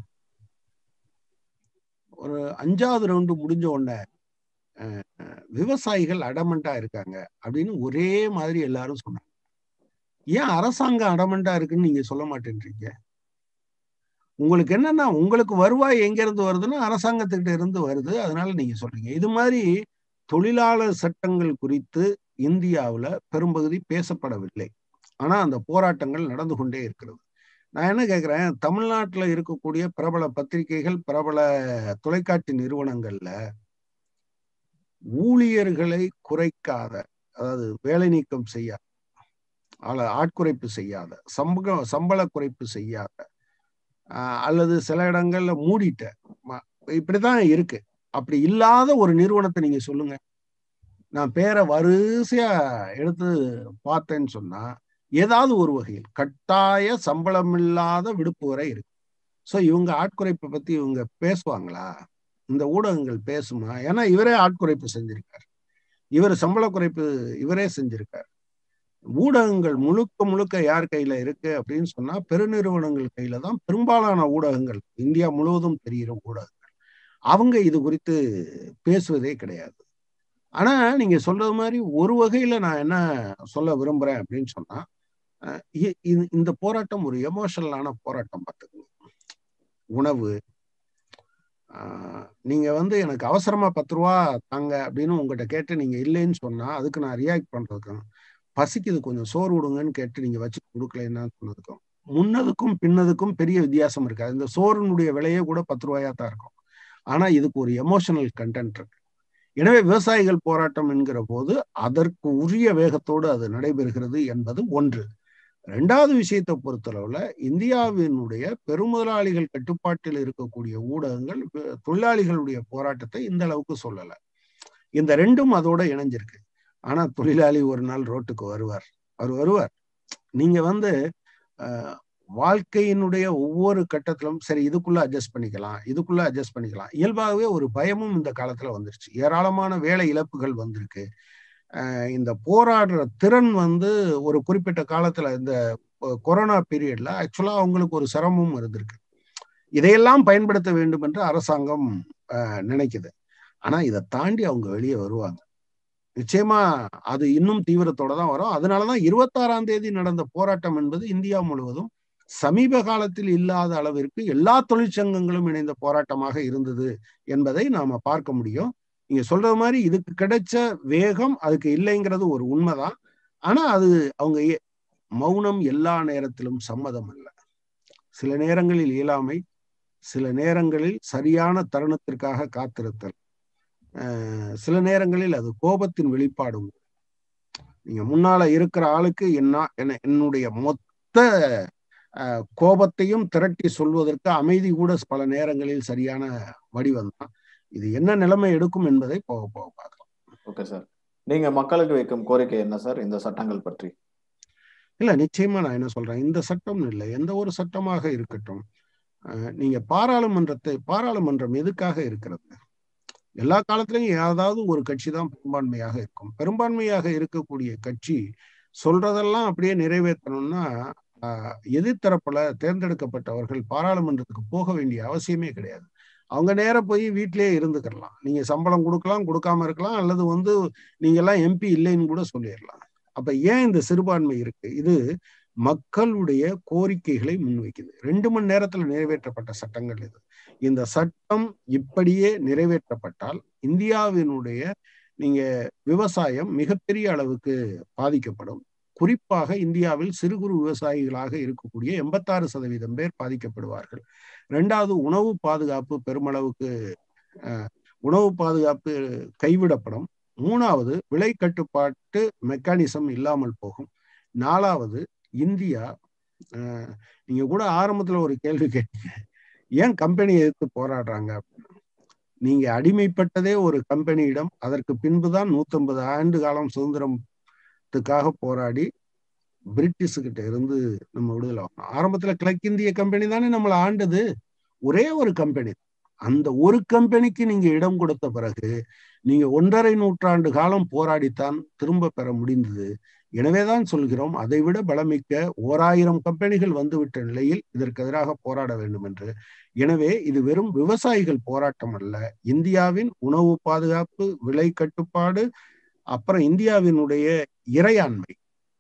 ஒரு அஞ்சாவது ரவுண்டு முடிஞ்ச உடனே விவசாயிகள் அடமண்டா இருக்காங்க அப்படின்னு ஒரே மாதிரி எல்லாரும் சொன்னாங்க ஏன் அரசாங்கம் அடமண்டா இருக்குன்னு நீங்க சொல்ல மாட்டேன்றீங்க உங்களுக்கு என்னன்னா உங்களுக்கு வருவாய் எங்க இருந்து வருதுன்னா அரசாங்கத்துக்கிட்ட இருந்து வருது அதனால நீங்க சொல்றீங்க இது மாதிரி தொழிலாளர் சட்டங்கள் குறித்து இந்தியாவுல பெரும்பகுதி பேசப்படவில்லை ஆனா அந்த போராட்டங்கள் நடந்து கொண்டே இருக்கிறது நான் என்ன கேட்கிறேன் தமிழ்நாட்டுல இருக்கக்கூடிய பிரபல பத்திரிகைகள் பிரபல தொலைக்காட்சி நிறுவனங்கள்ல ஊழியர்களை குறைக்காத அதாவது வேலை நீக்கம் செய்யாத ஆட்குறைப்பு செய்யாத சம்பள சம்பள குறைப்பு செய்யாத அல்லது சில இடங்கள்ல மூடிட்ட இப்படிதான் இருக்கு அப்படி இல்லாத ஒரு நிறுவனத்தை நீங்க சொல்லுங்க நான் பேரை வரிசையா எடுத்து பார்த்தேன்னு சொன்னா ஏதாவது ஒரு வகையில் கட்டாய சம்பளம் இல்லாத விடுப்பு வரை இருக்கு ஸோ இவங்க ஆட்குறைப்பை பத்தி இவங்க பேசுவாங்களா இந்த ஊடகங்கள் பேசுமா ஏன்னா இவரே ஆட்குறைப்பு செஞ்சிருக்காரு இவர் சம்பள குறைப்பு இவரே செஞ்சிருக்காரு ஊடகங்கள் முழுக்க முழுக்க யார் கையில இருக்கு அப்படின்னு சொன்னா பெருநிறுவனங்கள் கையில தான் பெரும்பாலான ஊடகங்கள் இந்தியா முழுவதும் தெரிகிற ஊடகங்கள் அவங்க இது குறித்து பேசுவதே கிடையாது ஆனா நீங்க சொல்றது மாதிரி ஒரு வகையில நான் என்ன சொல்ல விரும்புறேன் அப்படின்னு சொன்னா இந்த போராட்டம் ஒரு எமோஷனலான போராட்டம் பார்த்துக்கோங்க உணவு நீங்க வந்து எனக்கு அவசரமா பத்து ரூபா தாங்க அப்படின்னு உங்ககிட்ட கேட்டு நீங்க இல்லைன்னு சொன்னா அதுக்கு நான் ரியாக்ட் பண்றதுக்கும் பசிக்குது கொஞ்சம் சோறு விடுங்கன்னு கேட்டு நீங்க வச்சு கொடுக்கலன்னு சொன்னதுக்கும் முன்னதுக்கும் பின்னதுக்கும் பெரிய வித்தியாசம் இருக்காது இந்த சோறுனுடைய விலையே கூட பத்து ரூபாயா தான் இருக்கும் ஆனா இதுக்கு ஒரு எமோஷனல் கண்டென்ட் இருக்கு எனவே விவசாயிகள் போராட்டம் என்கிற போது அதற்கு உரிய வேகத்தோடு அது நடைபெறுகிறது என்பது ஒன்று ரெண்டாவது விஷயத்தை பொறுத்தளவுல இந்தியாவினுடைய பெருமுதலாளிகள் கட்டுப்பாட்டில் இருக்கக்கூடிய ஊடகங்கள் தொழிலாளிகளுடைய போராட்டத்தை இந்த அளவுக்கு சொல்லல இந்த ரெண்டும் அதோட இணைஞ்சிருக்கு ஆனா தொழிலாளி ஒரு நாள் ரோட்டுக்கு வருவார் அவர் வருவார் நீங்க வந்து வாழ்க்கையினுடைய ஒவ்வொரு கட்டத்திலும் சரி இதுக்குள்ள அட்ஜஸ்ட் பண்ணிக்கலாம் இதுக்குள்ள அட்ஜஸ்ட் பண்ணிக்கலாம் இயல்பாகவே ஒரு பயமும் இந்த காலத்துல வந்துருச்சு ஏராளமான வேலை இழப்புகள் வந்திருக்கு இந்த போராடுற திறன் வந்து ஒரு குறிப்பிட்ட காலத்துல இந்த கொரோனா பீரியட்ல ஆக்சுவலா அவங்களுக்கு ஒரு சிரமமும் இருந்திருக்கு இதையெல்லாம் பயன்படுத்த வேண்டும் என்று அரசாங்கம் நினைக்குது ஆனா இதை தாண்டி அவங்க வெளியே வருவாங்க நிச்சயமா அது இன்னும் தீவிரத்தோட தான் வரும் அதனாலதான் இருபத்தாறாம் தேதி நடந்த போராட்டம் என்பது இந்தியா முழுவதும் சமீப காலத்தில் இல்லாத அளவிற்கு எல்லா தொழிற்சங்கங்களும் இணைந்த போராட்டமாக இருந்தது என்பதை நாம பார்க்க முடியும் நீங்க சொல்றது மாதிரி இதுக்கு கிடைச்ச வேகம் அதுக்கு இல்லைங்கிறது ஒரு உண்மைதான் ஆனா அது அவங்க மௌனம் எல்லா நேரத்திலும் சம்மதம் அல்ல சில நேரங்களில் இயலாமை சில நேரங்களில் சரியான தருணத்திற்காக காத்திருத்தல் சில நேரங்களில் அது கோபத்தின் வெளிப்பாடும் நீங்க முன்னால இருக்கிற ஆளுக்கு என்ன என்னுடைய மொத்த கோபத்தையும் திரட்டி சொல்வதற்கு அமைதி கூட பல நேரங்களில் சரியான வடிவம் தான் இது என்ன நிலைமை எடுக்கும் என்பதை போக போக பார்க்கலாம் ஓகே சார் நீங்க மக்களுக்கு வைக்கும் கோரிக்கை என்ன சார் இந்த சட்டங்கள் பற்றி இல்ல நிச்சயமா நான் என்ன சொல்றேன் இந்த சட்டம் இல்லை எந்த ஒரு சட்டமாக இருக்கட்டும் நீங்க பாராளுமன்றத்தை பாராளுமன்றம் எதுக்காக இருக்கிறது எல்லா காலத்திலையும் ஏதாவது ஒரு கட்சி தான் பெரும்பான்மையாக இருக்கும் பெரும்பான்மையாக இருக்கக்கூடிய கட்சி சொல்றதெல்லாம் அப்படியே நிறைவேற்றணும்னா எதிர்த்தரப்புல தேர்ந்தெடுக்கப்பட்டவர்கள் பாராளுமன்றத்துக்கு போக வேண்டிய அவசியமே கிடையாது அவங்க நேரம் போய் வீட்டிலேயே இருந்துக்கலாம் நீங்க சம்பளம் கொடுக்கலாம் கொடுக்காம இருக்கலாம் அல்லது வந்து நீங்க எல்லாம் எம்பி இல்லைன்னு கூட சொல்லிடலாம் அப்ப ஏன் இந்த சிறுபான்மை இருக்கு இது மக்களுடைய கோரிக்கைகளை முன்வைக்குது ரெண்டு மணி நேரத்துல நிறைவேற்றப்பட்ட சட்டங்கள் இது இந்த சட்டம் இப்படியே நிறைவேற்றப்பட்டால் இந்தியாவினுடைய நீங்க விவசாயம் மிகப்பெரிய அளவுக்கு பாதிக்கப்படும் குறிப்பாக இந்தியாவில் சிறு குறு விவசாயிகளாக இருக்கக்கூடிய எண்பத்தாறு சதவீதம் பேர் பாதிக்கப்படுவார்கள் ரெண்டாவது உணவு பாதுகாப்பு பெருமளவுக்கு உணவு பாதுகாப்பு கைவிடப்படும் மூணாவது விலை கட்டுப்பாட்டு மெக்கானிசம் இல்லாமல் போகும் நாலாவது இந்தியா நீங்க கூட ஆரம்பத்துல ஒரு கேள்வி கேட்டீங்க ஏன் கம்பெனி எதிர்த்து போராடுறாங்க நீங்க அடிமைப்பட்டதே ஒரு கம்பெனியிடம் அதற்கு பின்புதான் நூத்தம்பது ஆண்டு காலம் சுதந்திரத்துக்காக போராடி பிரிட்டிஷுக்கிட்ட இருந்து நம்ம விடுதலை ஆகணும் ஆரம்பத்துல கிழக்கிந்திய கம்பெனி தானே நம்மளை ஆண்டது ஒரே ஒரு கம்பெனி அந்த ஒரு கம்பெனிக்கு நீங்க இடம் கொடுத்த பிறகு நீங்க ஒன்றரை நூற்றாண்டு காலம் போராடித்தான் திரும்ப பெற முடிந்தது எனவேதான் சொல்கிறோம் அதை விட பலமிக்க ஓராயிரம் கம்பெனிகள் வந்துவிட்ட நிலையில் இதற்கு எதிராக போராட வேண்டும் என்று எனவே இது வெறும் விவசாயிகள் போராட்டம் அல்ல இந்தியாவின் உணவு பாதுகாப்பு விலை கட்டுப்பாடு அப்புறம் இந்தியாவினுடைய இறையாண்மை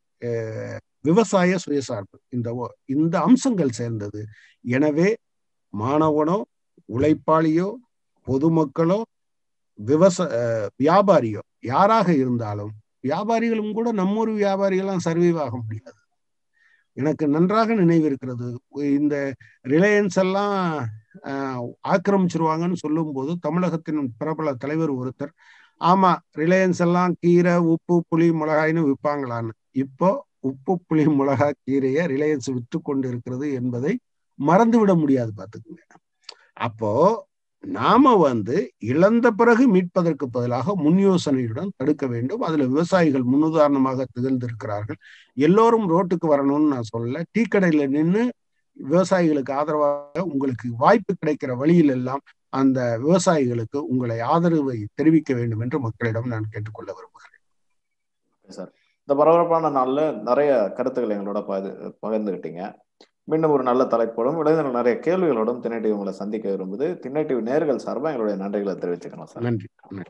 விவசாய சுயசார்பு இந்த இந்த அம்சங்கள் சேர்ந்தது எனவே மாணவனோ உழைப்பாளியோ பொதுமக்களோ விவசாய வியாபாரியோ யாராக இருந்தாலும் வியாபாரிகளும் கூட நம்மூர் வியாபாரிகள்லாம் சர்வைவ் ஆக முடியாது எனக்கு நன்றாக நினைவு இருக்கிறது இந்த ரிலையன்ஸ் எல்லாம் ஆக்கிரமிச்சிருவாங்கன்னு சொல்லும் போது தமிழகத்தின் பிரபல தலைவர் ஒருத்தர் ஆமா ரிலையன்ஸ் எல்லாம் கீரை உப்பு புளி மிளகாய்னு விற்பாங்களான்னு இப்போ உப்பு புளி மிளகாய் கீரையை ரிலையன்ஸ் விற்று கொண்டு இருக்கிறது என்பதை மறந்து விட முடியாது பாத்துக்கோங்க அப்போ நாம வந்து இழந்த பிறகு மீட்பதற்கு பதிலாக முன் யோசனையுடன் தடுக்க வேண்டும் அதுல விவசாயிகள் முன்னுதாரணமாக திகழ்ந்திருக்கிறார்கள் எல்லோரும் ரோட்டுக்கு வரணும்னு நான் சொல்லல டீ கடையில நின்று விவசாயிகளுக்கு ஆதரவாக உங்களுக்கு வாய்ப்பு கிடைக்கிற வழியில் எல்லாம் அந்த விவசாயிகளுக்கு உங்களை ஆதரவை தெரிவிக்க வேண்டும் என்று மக்களிடம் நான் கேட்டுக்கொள்ள விரும்புகிறேன் சார் இந்த பரபரப்பான நாள்ல நிறைய கருத்துக்களை எங்களோட பகிர்ந்துகிட்டீங்க மீண்டும் ஒரு நல்ல தலைப்போடும் இளைஞர்கள் நிறைய கேள்விகளோடும் திண்ணை டிவி உங்களை சந்திக்க விரும்புது திண்ணை டிவி நேர்கள் சார்பாக எங்களுடைய நன்றிகளை தெரிவிச்சுக்கணும் சார் நன்றி